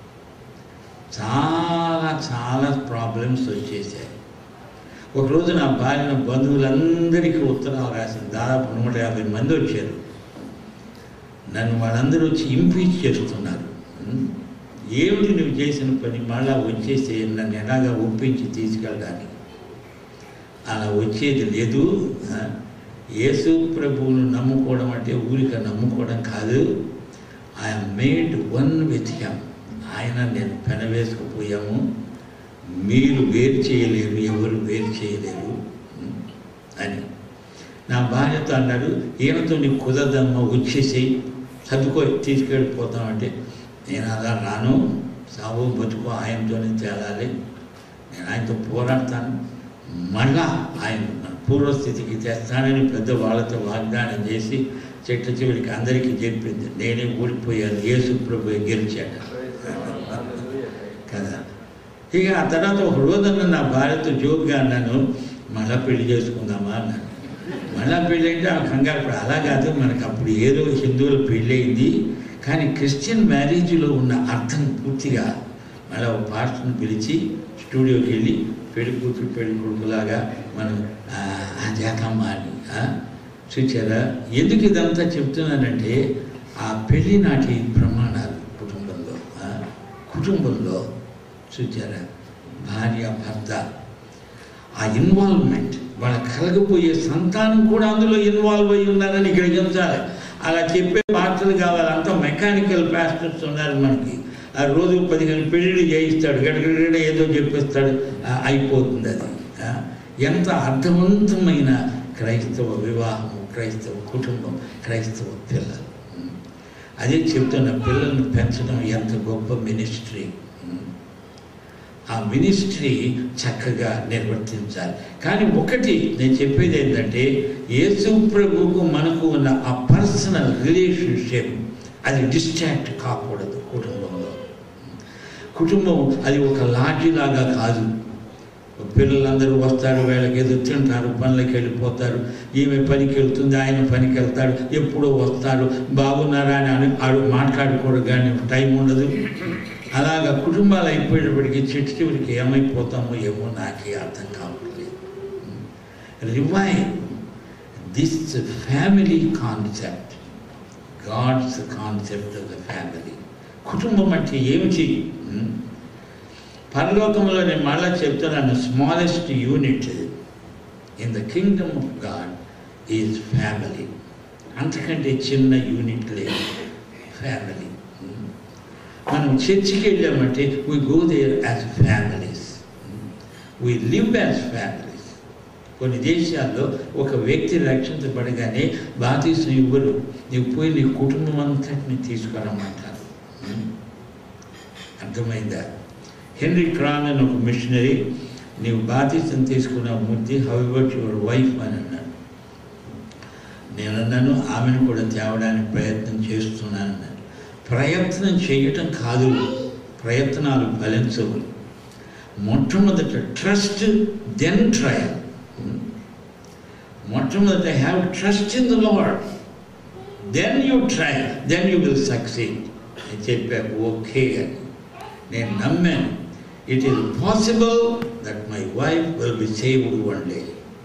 చాలా చాలా ప్రాబ్లమ్స్ వచ్చేసాయి ఒకరోజు నా భార్య బంధువులందరికీ ఉత్తరాలు రాసింది దాదాపు నూట యాభై మంది వచ్చారు నన్ను వాళ్ళందరూ వచ్చి ఇంపీచ్ చేస్తున్నారు ఉమ్. ఏమిటి నువ్వు చేసిన పని మళ్ళా వచ్చేసి నన్ను ఎలాగా ఒప్పించి తీసుకెళ్ళడానికి అలా వచ్చేది లేదు ఆ? యేసు ప్రభువును నమ్ముకోవడం అంటే ఊరిక నమ్ముకోవడం కాదు I'm made one with him ఆయన నేను పెనవేసుకుపోయాము మీరు వేరు చేయలేరు ఎవరు వేరు చేయలేరు ఉం, అని నా భార్యతో అన్నాడు ఈయనతో నీకు కుదరదమ్మ వచ్చేసి చదువుకో తీసుకెళ్ళిపోతామంటే నేను అలా రాను సాగు బతుకు ఆయనతోనే తేలాలి నేను ఆయనతో పోరాడతాను మళ్ళా ఆయన మన పూర్వస్థితికి తెస్తానని పెద్ద వాళ్ళతో వాగ్దానం చేసి చెట్ట చివరికి అందరికీ చెప్పింది నేనే ఓడిపోయాను యేసు ప్రభు గెలిచాట కదా ఇక ఆ తర్వాత ఒక రోజున నా భార్యతో జోక్గా అన్నాను మళ్ళా పెళ్లి చేసుకుందామా అన్నాను మళ్ళా పెళ్ళి అంటే ఆ కంగారు పడి అలా కాదు మనకు అప్పుడు ఏదో హిందువుల పెళ్ళి అయింది కానీ క్రిస్టియన్ మ్యారేజ్లో ఉన్న అర్థం పూర్తిగా మళ్ళీ ఒక పాస్టర్ని పిలిచి స్టూడియోకి వెళ్ళి పెళ్లి కూతురు పెళ్లి కొడుకులాగా మనం ఆ, ఆ చేద్దామా అని ఆ? చూచారా ఎందుకు ఇదంతా చెప్తున్నానంటే ఆ పెళ్లి నాటి ప్రమాణాలు కుటుంబంలో ఆ? కుటుంబంలో చూచారా భార్య భర్త ఆ ఇన్వాల్వ్మెంట్ వాళ్ళ కలగబోయే సంతానం కూడా అందులో ఇన్వాల్వ్ అయి ఉన్నారని గ్రహించాలి అలా చెప్పే పాత్రలు కావాలి అంతా మెకానికల్ పాస్టర్స్ ఉన్నారు మనకి ఆ రోజు పదిహేను పెళ్ళిళ్ళు చేయిస్తాడు గడగడ ఏదో చెప్పేస్తాడు ఆ, అయిపోతుంది అది ఆ, ఎంత అర్థవంతమైన క్రైస్తవ వివాహము క్రైస్తవ కుటుంబం క్రైస్తవ పిల్లలు ఉం. అదే చెప్తున్న పిల్లల్ని పెంచడం ఎంత గొప్ప మినిస్ట్రీ ఉం. ఆ మినిస్ట్రీ చక్కగా నిర్వర్తించాలి కానీ ఒకటి నేను చెప్పేది ఏంటంటే యేసు ప్రభువుకు మనకు ఉన్న ఆ పర్సనల్ రిలేషన్షిప్ అది డిస్ట్రాక్ట్ కాకూడదు కుటుంబంలో కుటుంబం అది ఒక లాఠీలాగా కాదు పిల్లలందరూ వస్తారు వీళ్ళకి ఏదో తింటారు పనులకి వెళ్ళిపోతారు ఈమె పనికి వెళ్తుంది ఆయన పనికి వెళ్తాడు ఎప్పుడో వస్తారు బాగున్నారా అని అని ఆడు మాట్లాడుకోవడం కానీ టైం ఉండదు అలాగా కుటుంబాలు అయిపోయేటప్పటికి చిట్టి చివరికి ఏమైపోతామో ఏమో నాకే అర్థం కావట్లేదు revive this family concept God's concept of the family కుటుంబం అంటే ఏమిటి ఉమ్? పరలోకంలో నేను మళ్ళా చెప్తున్నాను smallest unit in the kingdom of God is family అంతకంటే చిన్న యూనిట్ లేదు ఫ్యామిలీ మనం చర్చికి వెళ్ళామంటే we go there as families we live as families కొన్ని దేశాల్లో ఒక వ్యక్తి రక్షించబడగానే బాధిస్తూ ఇవ్వరు నీవు పోయి నీ కుటుంబం అంతటిని తీసుకురమ్మంటారు ఉమ్. అర్థమైందా హెన్రీ క్రాన్ అని ఒక మిషనరీ నీవు బాధ్యతను తీసుకున్న ముద్ది హౌవర్ యువర్ వైఫ్ అని అన్నాడు నేను అన్నాను ఆమెను కూడా తేవడానికి ప్రయత్నం చేస్తున్నాను అన్నాడు ప్రయత్నం చేయటం కాదు ప్రయత్నాలు ఫలించవు మొట్టమొదట ట్రస్ట్ దెన్ ట్రయల్ మొట్టమొదట have trust in the Lord then you try then you will succeed అని చెప్పాను ఓకే అని నేను నమ్మాను it is possible that my wife will be saved one day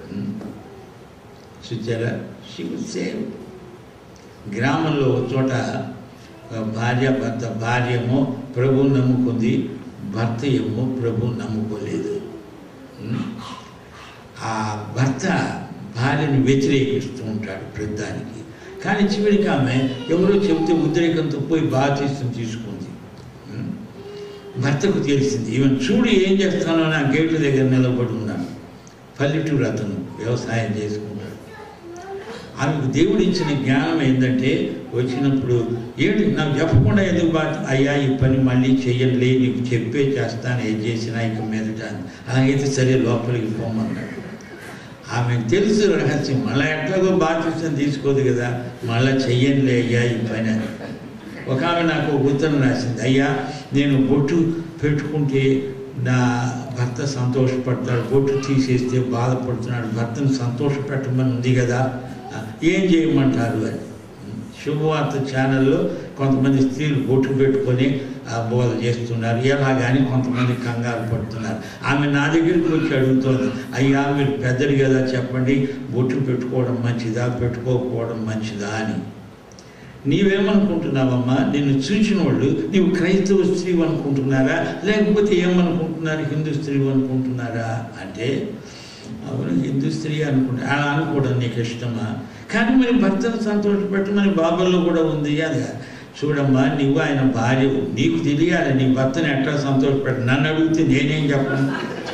చూచారా షీ విల్ సేవ్ గ్రామంలో ఒక చోట ఆ, భార్య భర్త భార్య ఏమో ప్రభువు నమ్ముకుంది భర్త ఏమో ప్రభువు నమ్ముకోలేదు ఉమ్. ఆ భర్త భార్యను వ్యతిరేకిస్తూ ఉంటాడు ప్రతిదానికి కానీ చివరికి ఆమె ఎవరో చెబితే ఉద్రేకంతో పోయి బాధ్యతను తీసుకుంది ఉమ్. భర్తకు తెలిసింది ఈవెన్ చూడు ఏం చేస్తానో నా గేటు దగ్గర నిలబడి ఉన్నాను పల్లెటూరు అతను వ్యవసాయం చేసుకుంటాడు ఆమెకు దేవుడు ఇచ్చిన జ్ఞానం ఏంటంటే వచ్చినప్పుడు ఏంటి నాకు చెప్పకుండా ఎందుకు బాధ అయ్యా ఈ పని మళ్ళీ చెయ్యలే నీకు చెప్పే చేస్తాను ఏం చేసినా ఇక మీదట అని. అలాగైతే సరే లోపలికి పోమన్నాడు ఆమెకు తెలుసు రహస్యం మళ్ళీ ఎట్లాగో బాధ్యతను తీసుకోదు కదా మళ్ళీ చెయ్యనులే అయ్యా ఈ పని అని ఒక ఆమె నాకు ఒక ఉత్తరం రాసింది అయ్యా నేను బొట్టు పెట్టుకుంటే నా భర్త సంతోషపడతాడు బొట్టు తీసేస్తే బాధపడుతున్నాడు భర్తను సంతోషపెట్టమని ఉంది కదా ఆ, ఏం చేయమంటారు అని శుభవార్త ఛానల్లో కొంతమంది స్త్రీలు బొట్టు పెట్టుకొని ఆ బోధ చేస్తున్నారు ఎలాగాని కొంతమంది కంగారు పడుతున్నారు ఆమె నా దగ్గరికి వచ్చి అడుగుతోంది అయ్యా మీరు పెద్దలు కదా చెప్పండి బొట్టు పెట్టుకోవడం మంచిదా పెట్టుకోకపోవడం మంచిదా అని నీవేమనుకుంటున్నావమ్మా నిన్ను చూసిన వాళ్ళు నీవు క్రైస్తవ స్త్రీవు అనుకుంటున్నారా లేకపోతే ఏమనుకుంటున్నారు హిందూ స్త్రీవు అనుకుంటున్నారా అంటే అవును హిందూ స్త్రీ అనుకుంటా అలా అనుకోవడం నీకు ఇష్టమా కానీ మరి భర్తను సంతోషపెట్టమని బాబల్లో కూడా ఉంది అది చూడమ్మా నువ్వు ఆయన భార్య నీకు తెలియాలి నీ భర్తను ఎట్లా సంతోషపెట్ట నన్ను అడిగితే నేనేం చెప్పను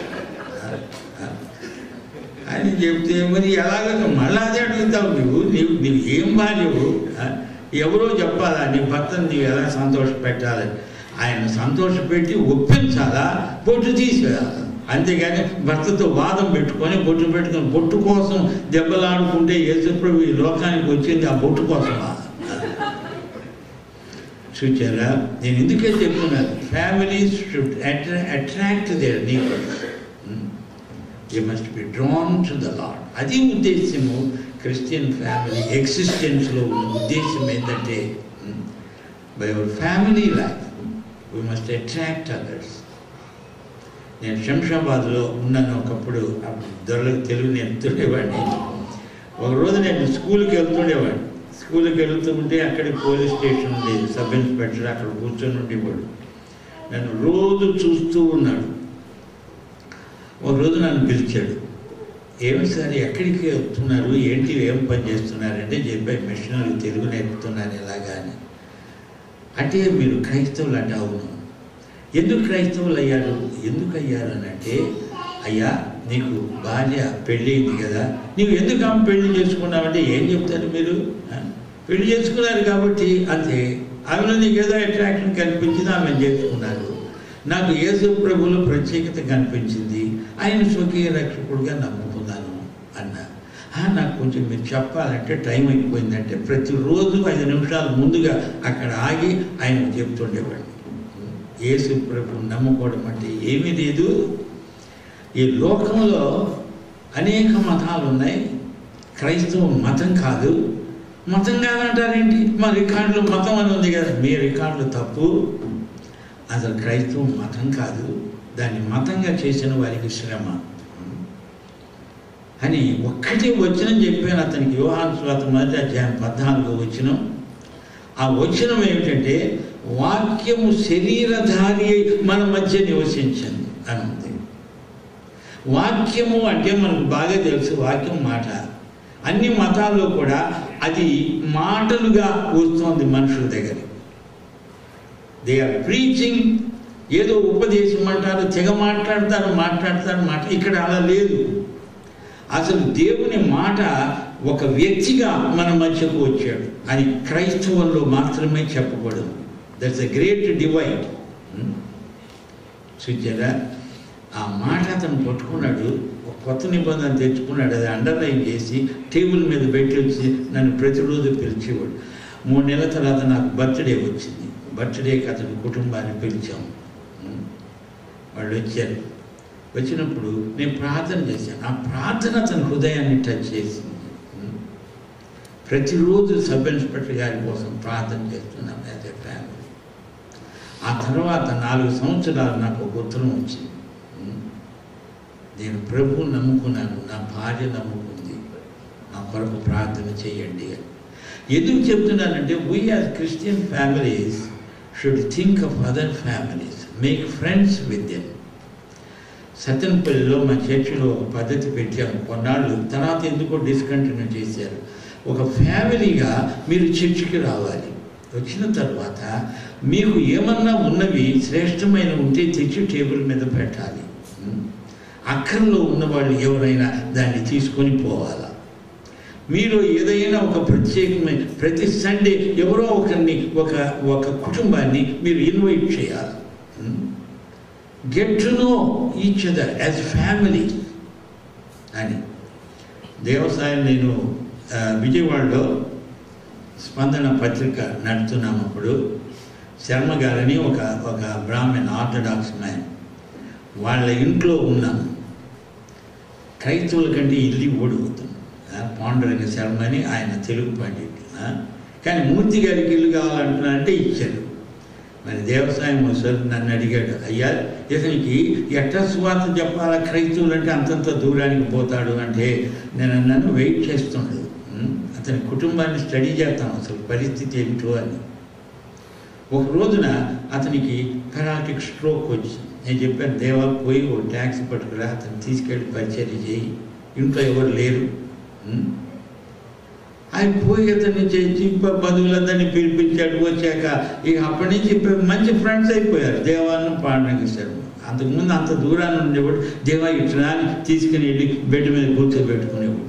అని చెప్తే మరి ఎలాగ మళ్ళా అదే అడుగుతావు నువ్వు నీవు నీవు ఏం భార్యవు ఆ? ఎవరో చెప్పాలా నీ భర్తను నీవు ఎలా సంతోష పెట్టాలని ఆయన సంతోషపెట్టి ఒప్పించాలా బొట్టు తీసేయాలి అంతేగాని భర్తతో వాదం పెట్టుకొని బొట్టు పెట్టుకొని బొట్టు కోసం దెబ్బలాడుకుంటే యేసుప్రభు ఈ లోకానికి వచ్చింది ఆ బొట్టు కోసమా చూచారా నేను ఎందుకే చెప్తున్నాను families should attract their neighbours you must be drawn to the Lord అది ఉద్దేశము క్రిస్టియన్ ఫ్యామిలీ ఎగ్జిస్టెన్స్లో ఉన్న ఉద్దేశం ఏంటంటే by our family life we must attract others నేను శంషాబాద్లో ఉన్నాను ఒకప్పుడు అప్పుడు దొరలకు తెలుగు నేర్పుతుండేవాడిని ఒక రోజు నేను స్కూల్కి వెళ్తుండేవాడిని స్కూల్కి వెళ్తుంటే అక్కడికి పోలీస్ స్టేషన్ ఉండేది సబ్ ఇన్స్పెక్టర్ అక్కడ కూర్చొని ఉండేవాడు నన్ను రోజు చూస్తూ ఉన్నాడు ఒక రోజు నన్ను పిలిచాడు ఏమి సార్ ఎక్కడికి వెళ్తున్నారు ఏంటి ఏం పని చేస్తున్నారంటే చెప్పాయి మిషనరీ తెలుగు నేర్పుతున్నాను ఎలాగా అని అంటే మీరు క్రైస్తవులు అంటే అవును ఎందుకు క్రైస్తవులు అయ్యారు ఎందుకు అయ్యారు అని అంటే అయ్యా నీకు భార్య పెళ్ళయింది కదా నీవు ఎందుకు ఆమె పెళ్లి చేసుకున్నావంటే ఏం చెప్తారు మీరు ఆ? పెళ్లి చేసుకున్నారు కాబట్టి అంతే ఆమెలో నీకు ఏదో అట్రాక్షన్ కనిపించింది ఆమె చేసుకున్నారు నాకు యేసు ప్రభువులో ప్రత్యేకత కనిపించింది ఆయన స్వకీయ రక్షకుడుగా నమ్ముకున్నాను అన్న "ఆ, నాకు కొంచెం మీరు చెప్పాలంటే టైం అయిపోయిందంటే ప్రతిరోజు ఐదు నిమిషాలు ముందుగా అక్కడ ఆగి ఆయనకు చెప్తుండేవాడు యేసు ప్రభు నమ్ముకోవడం అంటే ఏమీ లేదు ఈ లోకంలో అనేక మతాలు ఉన్నాయి క్రైస్తవం మతం కాదు మతం కాదంటారేంటి మా రికార్డులో మతం అని ఉంది కదా మీ రికార్డులు తప్పు అసలు క్రైస్తవం మతం కాదు దాన్ని మతంగా చేసిన వారికి శ్రమ అని ఒక్కటే వచనం చెప్పాను అతనికి యోహాను స్వాత మొదటి అధ్యాయం పద్నాలుగో వచనం ఆ వచనం ఏమిటంటే వాక్యము శరీరధారి అయి మన మధ్య నివసించింది అని ఉంది వాక్యము అంటే మనకు బాగా తెలుసు వాక్యం మాట అన్ని మతాల్లో కూడా అది మాటలుగా వస్తుంది మనుషుల దగ్గర దే ఆర్ ప్రీచింగ్ ఏదో ఉపదేశం అంటారు తెగ మాట్లాడతారు మాట్లాడతారు మాట ఇక్కడ అలా లేదు అసలు దేవుని మాట ఒక వ్యక్తిగా మన మధ్యకు వచ్చాడు అది క్రైస్తవంలో మాత్రమే చెప్పబడదు దట్స్ ఎ గ్రేట్ డివైడ్ చూచారా ఆ మాట అతను పట్టుకున్నాడు ఒక కొత్త నిబంధన తెచ్చుకున్నాడు అది అండర్లైన్ చేసి టేబుల్ మీద పెట్టి వచ్చి నన్ను ప్రతిరోజు పిలిచేవాడు మూడు నెలల తర్వాత నాకు బర్త్డే వచ్చింది బర్త్డేకి అతని కుటుంబాన్ని పిలిచాము వాళ్ళు వచ్చారు వచ్చినప్పుడు నేను ప్రార్థన చేశాను ఆ ప్రార్థన అతని హృదయాన్ని టచ్ చేసింది ప్రతిరోజు సబ్ ఇన్స్పెక్టర్ గారి కోసం ప్రార్థన చేస్తున్నాం యాజ్ ఎ ఫ్యామిలీ ఆ తర్వాత నాలుగు సంవత్సరాలు నాకు ఒక ఉత్తరం వచ్చింది నేను ప్రభు నమ్ముకున్నాను నా భార్య నమ్ముకుంది నా కొరకు ప్రార్థన చేయండి అని ఎందుకు చెప్తున్నానంటే we as Christian families should think of other families make friends with them సత్యనపల్లిలో మా చర్చిలో ఒక పద్ధతి పెట్టాము కొన్నాళ్ళు తర్వాత ఎందుకో డిస్కంటిన్యూ చేశారు ఒక ఫ్యామిలీగా మీరు చర్చికి రావాలి వచ్చిన తర్వాత మీకు ఏమన్నా ఉన్నవి శ్రేష్టమైన ఉంటే తెచ్చి టేబుల్ మీద పెట్టాలి అక్కర్లో ఉన్నవాళ్ళు ఎవరైనా దాన్ని తీసుకొని పోవాలా మీరు ఏదైనా ఒక ప్రత్యేకమైన ప్రతి సండే ఎవరో ఒకరిని ఒక ఒక కుటుంబాన్ని మీరు ఇన్వైట్ చేయాలి get to know each other as family అని దేవసాయం నేను విజయవాడలో స్పందన పత్రిక నడుపుతున్నామప్పుడు శర్మ గారని ఒక ఒక బ్రాహ్మణ్ ఆర్థడాక్స్ మ్యాన్ వాళ్ళ ఇంట్లో ఉన్నాము క్రైస్తవుల కంటే ఇల్లు ఓడిపోతుంది పాండరంగ శర్మ అని ఆయన తెలుగు పండితుడు కానీ మూర్తి గారికి ఇల్లు కావాలంటున్నారంటే ఇచ్చారు మరి దేవసాయం సార్ నన్ను అడిగాడు అయ్యా ఇతనికి ఎట్లా సువార్త చెప్పాలా క్రైస్తవులు అంటే అంతంత దూరానికి పోతాడు అంటే నేను నన్ను వెయిట్ చేస్తుండదు అతని కుటుంబాన్ని స్టడీ చేస్తాను అసలు పరిస్థితి ఏమిటో అని ఒక రోజున అతనికి పెరాటిక్ స్ట్రోక్ వచ్చింది నేను చెప్పాను దేవా పోయి ఒక ట్యాక్సీ పట్టుకురా అతను తీసుకెళ్ళి పరిచర్య చేయి ఇంట్లో ఎవరు లేరు ఆయన పోయి అతన్ని చేసి బంధువులందరినీ పిలిపించాడు వచ్చాక ఇక అప్పటి నుంచి మంచి ఫ్రెండ్స్ అయిపోయారు దేవాన్ని పాడడానికి శర్మ అంతకుముందు అంత దూరాన్ని ఉండేవాడు దేవా ఇట్లా అని తీసుకుని వెళ్ళి బెడ్ మీద కూర్చోబెట్టుకునేవాడు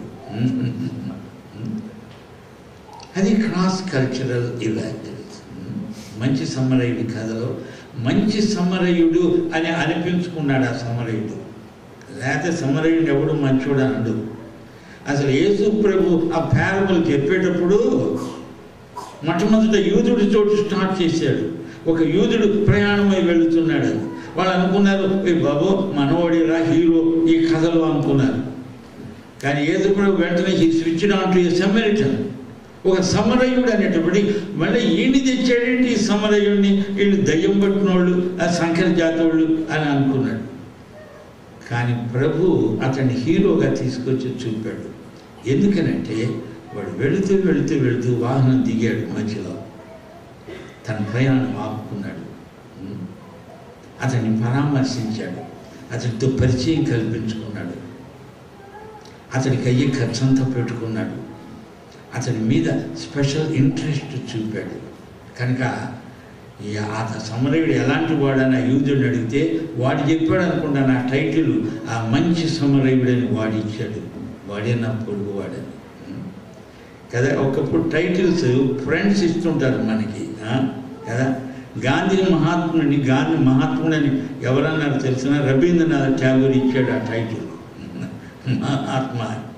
అది క్రాస్ కల్చరల్ ఇవాంజలిజం మంచి సమరయుడి కథలో మంచి సమరయుడు అని అనిపించుకున్నాడు ఆ సమరయుడు లేకపోతే సమరయుడు ఎవడు మంచోడు అనడు అసలు యేసు ప్రభు ఆ పేరబుల్ చెప్పేటప్పుడు మొట్టమొదట యూదుడి చోటు స్టార్ట్ చేశాడు ఒక యూదుడు ప్రయాణమై వెళుతున్నాడు వాళ్ళు అనుకున్నారు ఏ బాబు మనవాడిరా హీరో ఈ కథలో అనుకున్నారు కానీ యేసు ప్రభు వెంటనే ఈ స్విచ్ ఆన్ టు సమరిటన్ ఒక సమరయుడు అనేటప్పటి మళ్ళీ ఈయన్ని తెచ్చాడేంటి ఈ సమరయుడిని వీళ్ళు దయ్యం పట్టినోళ్ళు ఆ శంకర జాతోళ్ళు అని అనుకున్నాడు కానీ ప్రభు అతన్ని హీరోగా తీసుకొచ్చి చూపాడు ఎందుకనంటే వాడు వెళుతూ వెళుతూ వెళుతూ వాహనం దిగాడు మధ్యలో తన ప్రయాణం ఆపుకున్నాడు అతన్ని పరామర్శించాడు అతనితో పరిచయం కల్పించుకున్నాడు అతనికి అయ్యే ఖర్చంతా పెట్టుకున్నాడు అతని మీద స్పెషల్ ఇంట్రెస్ట్ చూపాడు కనుక ఈ ఆ సమరయుడు ఎలాంటి వాడని ఆ యూదుడిని అడిగితే వాడు చెప్పాడు అనుకుంటా నా టైటిల్ ఆ మంచి సమరయుడని వాడు ఇచ్చాడు వాడే నా పొరుగువాడని కదా ఒకప్పుడు టైటిల్స్ ఫ్రెండ్స్ ఇస్తుంటారు మనకి కదా గాంధీ మహాత్ముడిని గాంధీ మహాత్ముడని ఎవరన్నారు తెలిసిన రవీంద్రనాథ్ ఠాగూర్ ఇచ్చాడు ఆ టైటిల్ మహాత్మా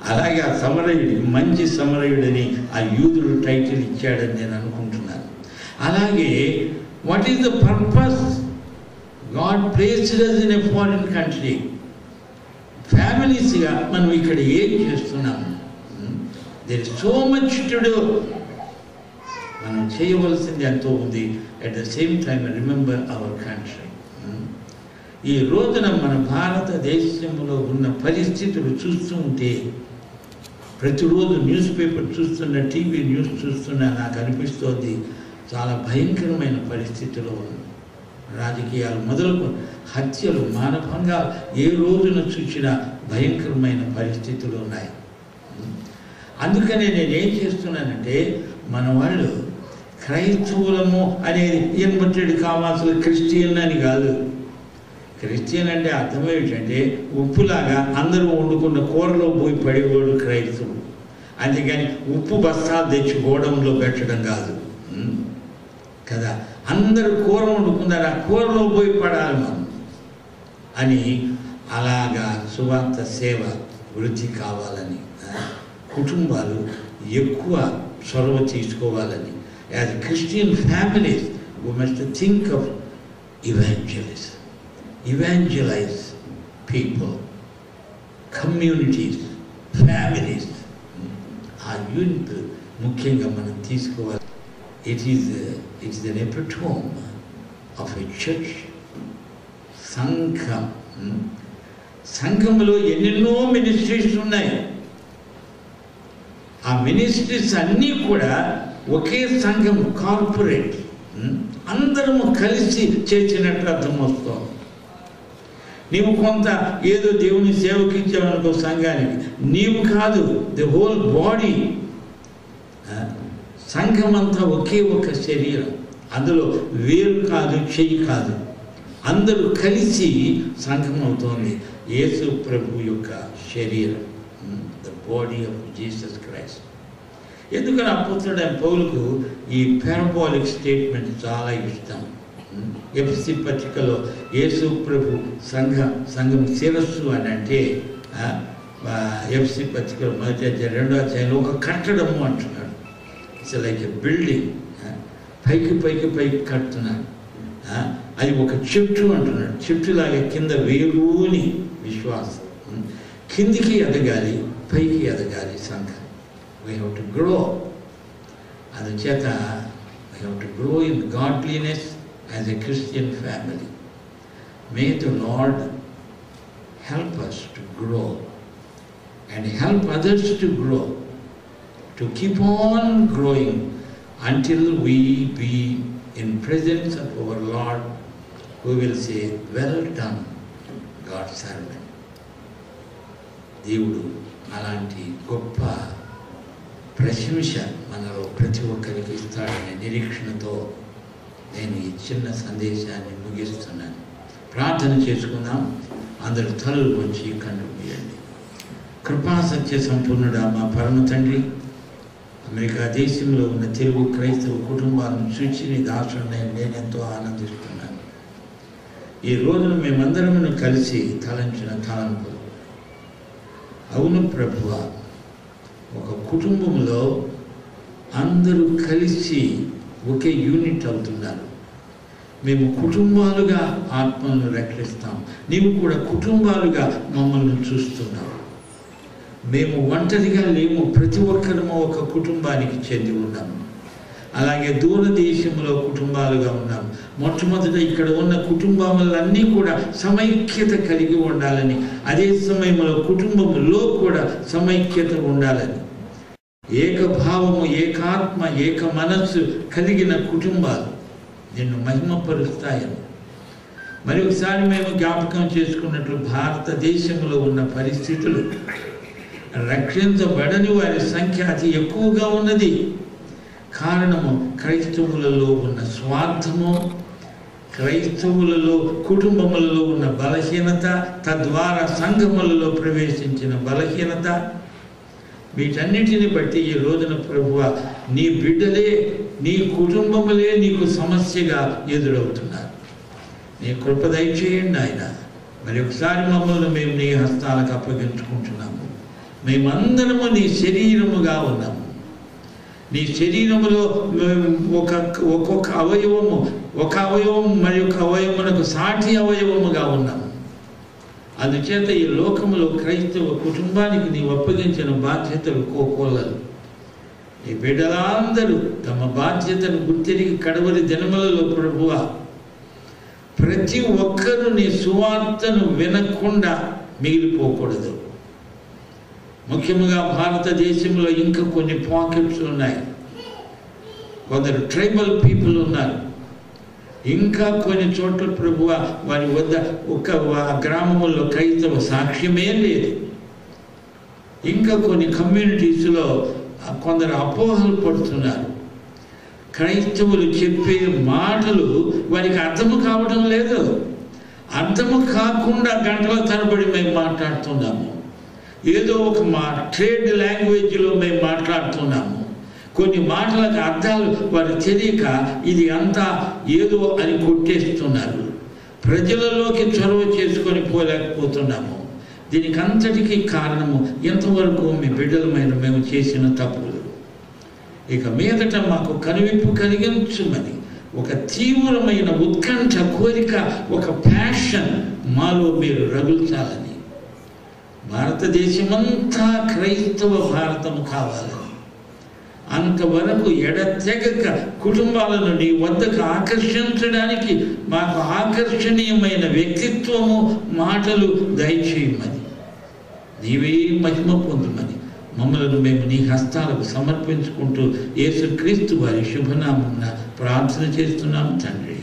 అలాగే ఆ సమరయుడికి మంచి సమరయుడని ఆ యూదుడు టైటిల్ ఇచ్చాడని నేను అనుకుంటున్నాను అలాగే what is the purpose God placed us in a foreign country ఫ్యామిలీస్గా మనం ఇక్కడ ఏం చేస్తున్నాము there is so much to do మనం చేయవలసింది ఎంతో ఉంది at the same time remember our country ఈ రోజున మన భారతదేశంలో ఉన్న పరిస్థితులు చూస్తూ ఉంటే ప్రతిరోజు న్యూస్ పేపర్ చూస్తున్న టీవీ న్యూస్ చూస్తున్నా నాకు అనిపిస్తోంది చాలా భయంకరమైన పరిస్థితిలో ఉంది రాజకీయాలు మొదలుకు హత్యలు మానభంగా ఏ రోజున చూసినా భయంకరమైన పరిస్థితులు ఉన్నాయి అందుకనే నేను ఏం చేస్తున్నానంటే మన వాళ్ళు క్రైస్తవులము అనేది ఇన్వర్టెడ్ కావాల్సిన క్రిస్టియన్ అని కాదు క్రిస్టియన్ అంటే అర్థం ఏమిటంటే ఉప్పులాగా అందరూ వండుకున్న కూరలో పోయి పడేవాడు క్రైస్తవుడు అంతేగాని ఉప్పు బస్తాలు తెచ్చి గోడంలో పెట్టడం కాదు ఉం? కదా అందరూ కూర వండుకున్నారు ఆ కూరలో పోయి పడాలి మనం అని అలాగా సువార్త సేవ వృద్ధి కావాలని ఆ, కుటుంబాలు ఎక్కువ చొరవ తీసుకోవాలని as Christian families we must think of evangelise evangelise people communities families a unit ముఖ్యంగా మనం తీసుకోవాలి it is it is an epitome of a church సంఘం ఉమ్. సంఘంలో ఎన్నెన్నో మినిస్ట్రీస్ ఉన్నాయి ఆ మినిస్ట్రీస్ అన్నీ కూడా ఒకే సంఘం కార్పొరేట్ ఉమ్. అందరము కలిసి చేసినట్లు అర్థం వస్తుంది నీవు కొంత ఏదో దేవుని సేవకి ఇచ్చావనుకో సంఘానికి నీవు కాదు ది హోల్ బాడీ సంఘం అంతా ఒకే ఒక శరీరం అందులో వేరు కాదు చెయ్యి కాదు అందరూ కలిసి సంఘం అవుతోంది యేసు ప్రభు యొక్క శరీరం the body of Jesus Christ ఎందుకని అప్పుతున్న పౌలకు ఈ పారబాలిక్ స్టేట్మెంట్ చాలా ఇష్టం ఎఫ్సి పత్రికలో యేసు ప్రభు సంఘ సంఘం శిరస్సు అని అంటే ఎఫ్సి పత్రికలో మొదటి అధ్యాయం రెండో అధ్యాయంలో ఒక కట్టడము అంటున్నాడు ఇట్స్ లైక్ ఎ బిల్డింగ్ పైకి పైకి పైకి కడుతున్నాడు ఆ, అది ఒక చెట్టు అంటున్నాడు చెట్టులాగా కింద వేరుని విశ్వాసం ఉం. కిందికి ఎదగాలి పైకి ఎదగాలి సంఘం వీ హ్యావ్ టు గ్రో అందుచేత we have to grow in godliness as a Christian family may the Lord help us to grow and help others to grow, to keep on growing until we be in presence of our Lord who will say, well done, God's servant. దేవుడు అలాంటి గొప్ప ప్రశంస మనలో ప్రతి ఒక్కరికి ఇస్తాడనే నిరీక్షణతో నేను ఈ చిన్న సందేశాన్ని ముగిస్తున్నాను ప్రార్థన చేసుకుందాం అందరూ తలలు వచ్చి కన్ను మూయండి కృపా సత్య సంపూర్ణుడా మా పరమ తండ్రి అమెరికా దేశంలో ఉన్న తెలుగు క్రైస్తవ కుటుంబాలను చూచి నీ దాసుడిని నేను ఎంతో ఆనందిస్తున్నాను ఈ రోజున మేమందరము కలిసి తలంచిన తలంపులు అవును ప్రభువ ఒక కుటుంబంలో అందరూ కలిసి ఒకే యూనిట్ అవుతున్నారు మేము కుటుంబాలుగా ఆత్మలను రక్షిస్తాం నీవు కూడా కుటుంబాలుగా మమ్మల్ని చూస్తున్నావు మేము ఒంటరిగా లేము ప్రతి ఒక్కరము ఒక కుటుంబానికి చెంది ఉన్నాము అలాగే దూరదేశంలో కుటుంబాలుగా ఉన్నాం మొట్టమొదట ఇక్కడ ఉన్న కుటుంబాలన్నీ కూడా సమైక్యత కలిగి ఉండాలని అదే సమయంలో కుటుంబంలో కూడా సమైక్యత ఉండాలని ఏకభావము ఏకాత్మ ఏక మనస్సు కలిగిన కుటుంబాలు నిన్ను మహిమపరుస్తాయని మరి ఒకసారి మేము జ్ఞాపకం చేసుకున్నట్లు భారతదేశంలో ఉన్న పరిస్థితులు రక్షించబడని వారి సంఖ్య అతి ఎక్కువగా ఉన్నది కారణము క్రైస్తవులలో ఉన్న స్వార్థము క్రైస్తవులలో కుటుంబములలో ఉన్న బలహీనత తద్వారా సంఘములలో ప్రవేశించిన బలహీనత వీటన్నిటిని బట్టి ఈ రోజున ప్రభువ నీ బిడ్డలే నీ కుటుంబములే నీకు సమస్యగా ఎదురవుతున్నారు నీ కృప దయచేయండి ఆయన మరి ఒకసారి మమ్మల్ని మేము నీ హస్తాలకు అప్పగించుకుంటున్నాము మేమందరము నీ శరీరముగా ఉన్నాము నీ శరీరములో మేము ఒక ఒక్కొక్క అవయవము ఒక అవయవం మరి ఒక అవయవమునకు సాటి అవయవముగా ఉన్నాము అందుచేత ఈ లోకములో క్రైస్తవ కుటుంబానికి నీవు అప్పగించిన బాధ్యతలు కోకోలలు ఈ బిడ్డలందరూ తమ బాధ్యతను గుర్తిరిగి కడవరి దినములలో ప్రభువ ప్రతి ఒక్కరూ నీ సువార్తను వినకుండా మిగిలిపోకూడదు ముఖ్యంగా భారతదేశంలో ఇంకా కొన్ని పాకెట్స్ ఉన్నాయి కొందరు ట్రైబల్ పీపుల్ ఉన్నారు ఇంకా కొన్ని చోట్ల ప్రభువ వారి వద్ద ఒక వా- గ్రామంలో క్రైస్తవ సాక్ష్యమే లేదు ఇంకా కొన్ని కమ్యూనిటీస్లో కొందరు అపోహలు పడుతున్నారు క్రైస్తవులు చెప్పే మాటలు వారికి అర్థము కావడం లేదు అర్థము కాకుండా గంటల తరబడి మేము మాట్లాడుతున్నాము ఏదో ఒక మా ట్రేడ్ లాంగ్వేజ్లో మేము మాట్లాడుతున్నాము కొన్ని మాటలకు అర్థాలు వారు తెలియక ఇది అంతా ఏదో అని కొట్టేస్తున్నారు ప్రజలలోకి చొరవ చేసుకొని పోలేకపోతున్నాము దీనికి అంతటికీ కారణము ఎంతవరకు మీ బిడ్డలమైన మేము చేసిన తప్పులు ఇక మీదట మాకు కనువిప్పు కలిగించుమని ఒక తీవ్రమైన ఉత్కంఠ కోరిక ఒక ప్యాషన్ మాలో మీరు రగుల్చాలని భారతదేశమంతా క్రైస్తవ భారతము కావాలని అంతవరకు ఎడతెగక కుటుంబాలను నీ వద్దకు ఆకర్షించడానికి మాకు ఆకర్షణీయమైన వ్యక్తిత్వము మాటలు దయచేయమని నీవే మహిమ పొందుమని మమ్మలను మేము నీ హస్తాలకు సమర్పించుకుంటూ యేసుక్రీస్తు వారి శుభనామమున ప్రార్థన చేస్తున్నాము తండ్రి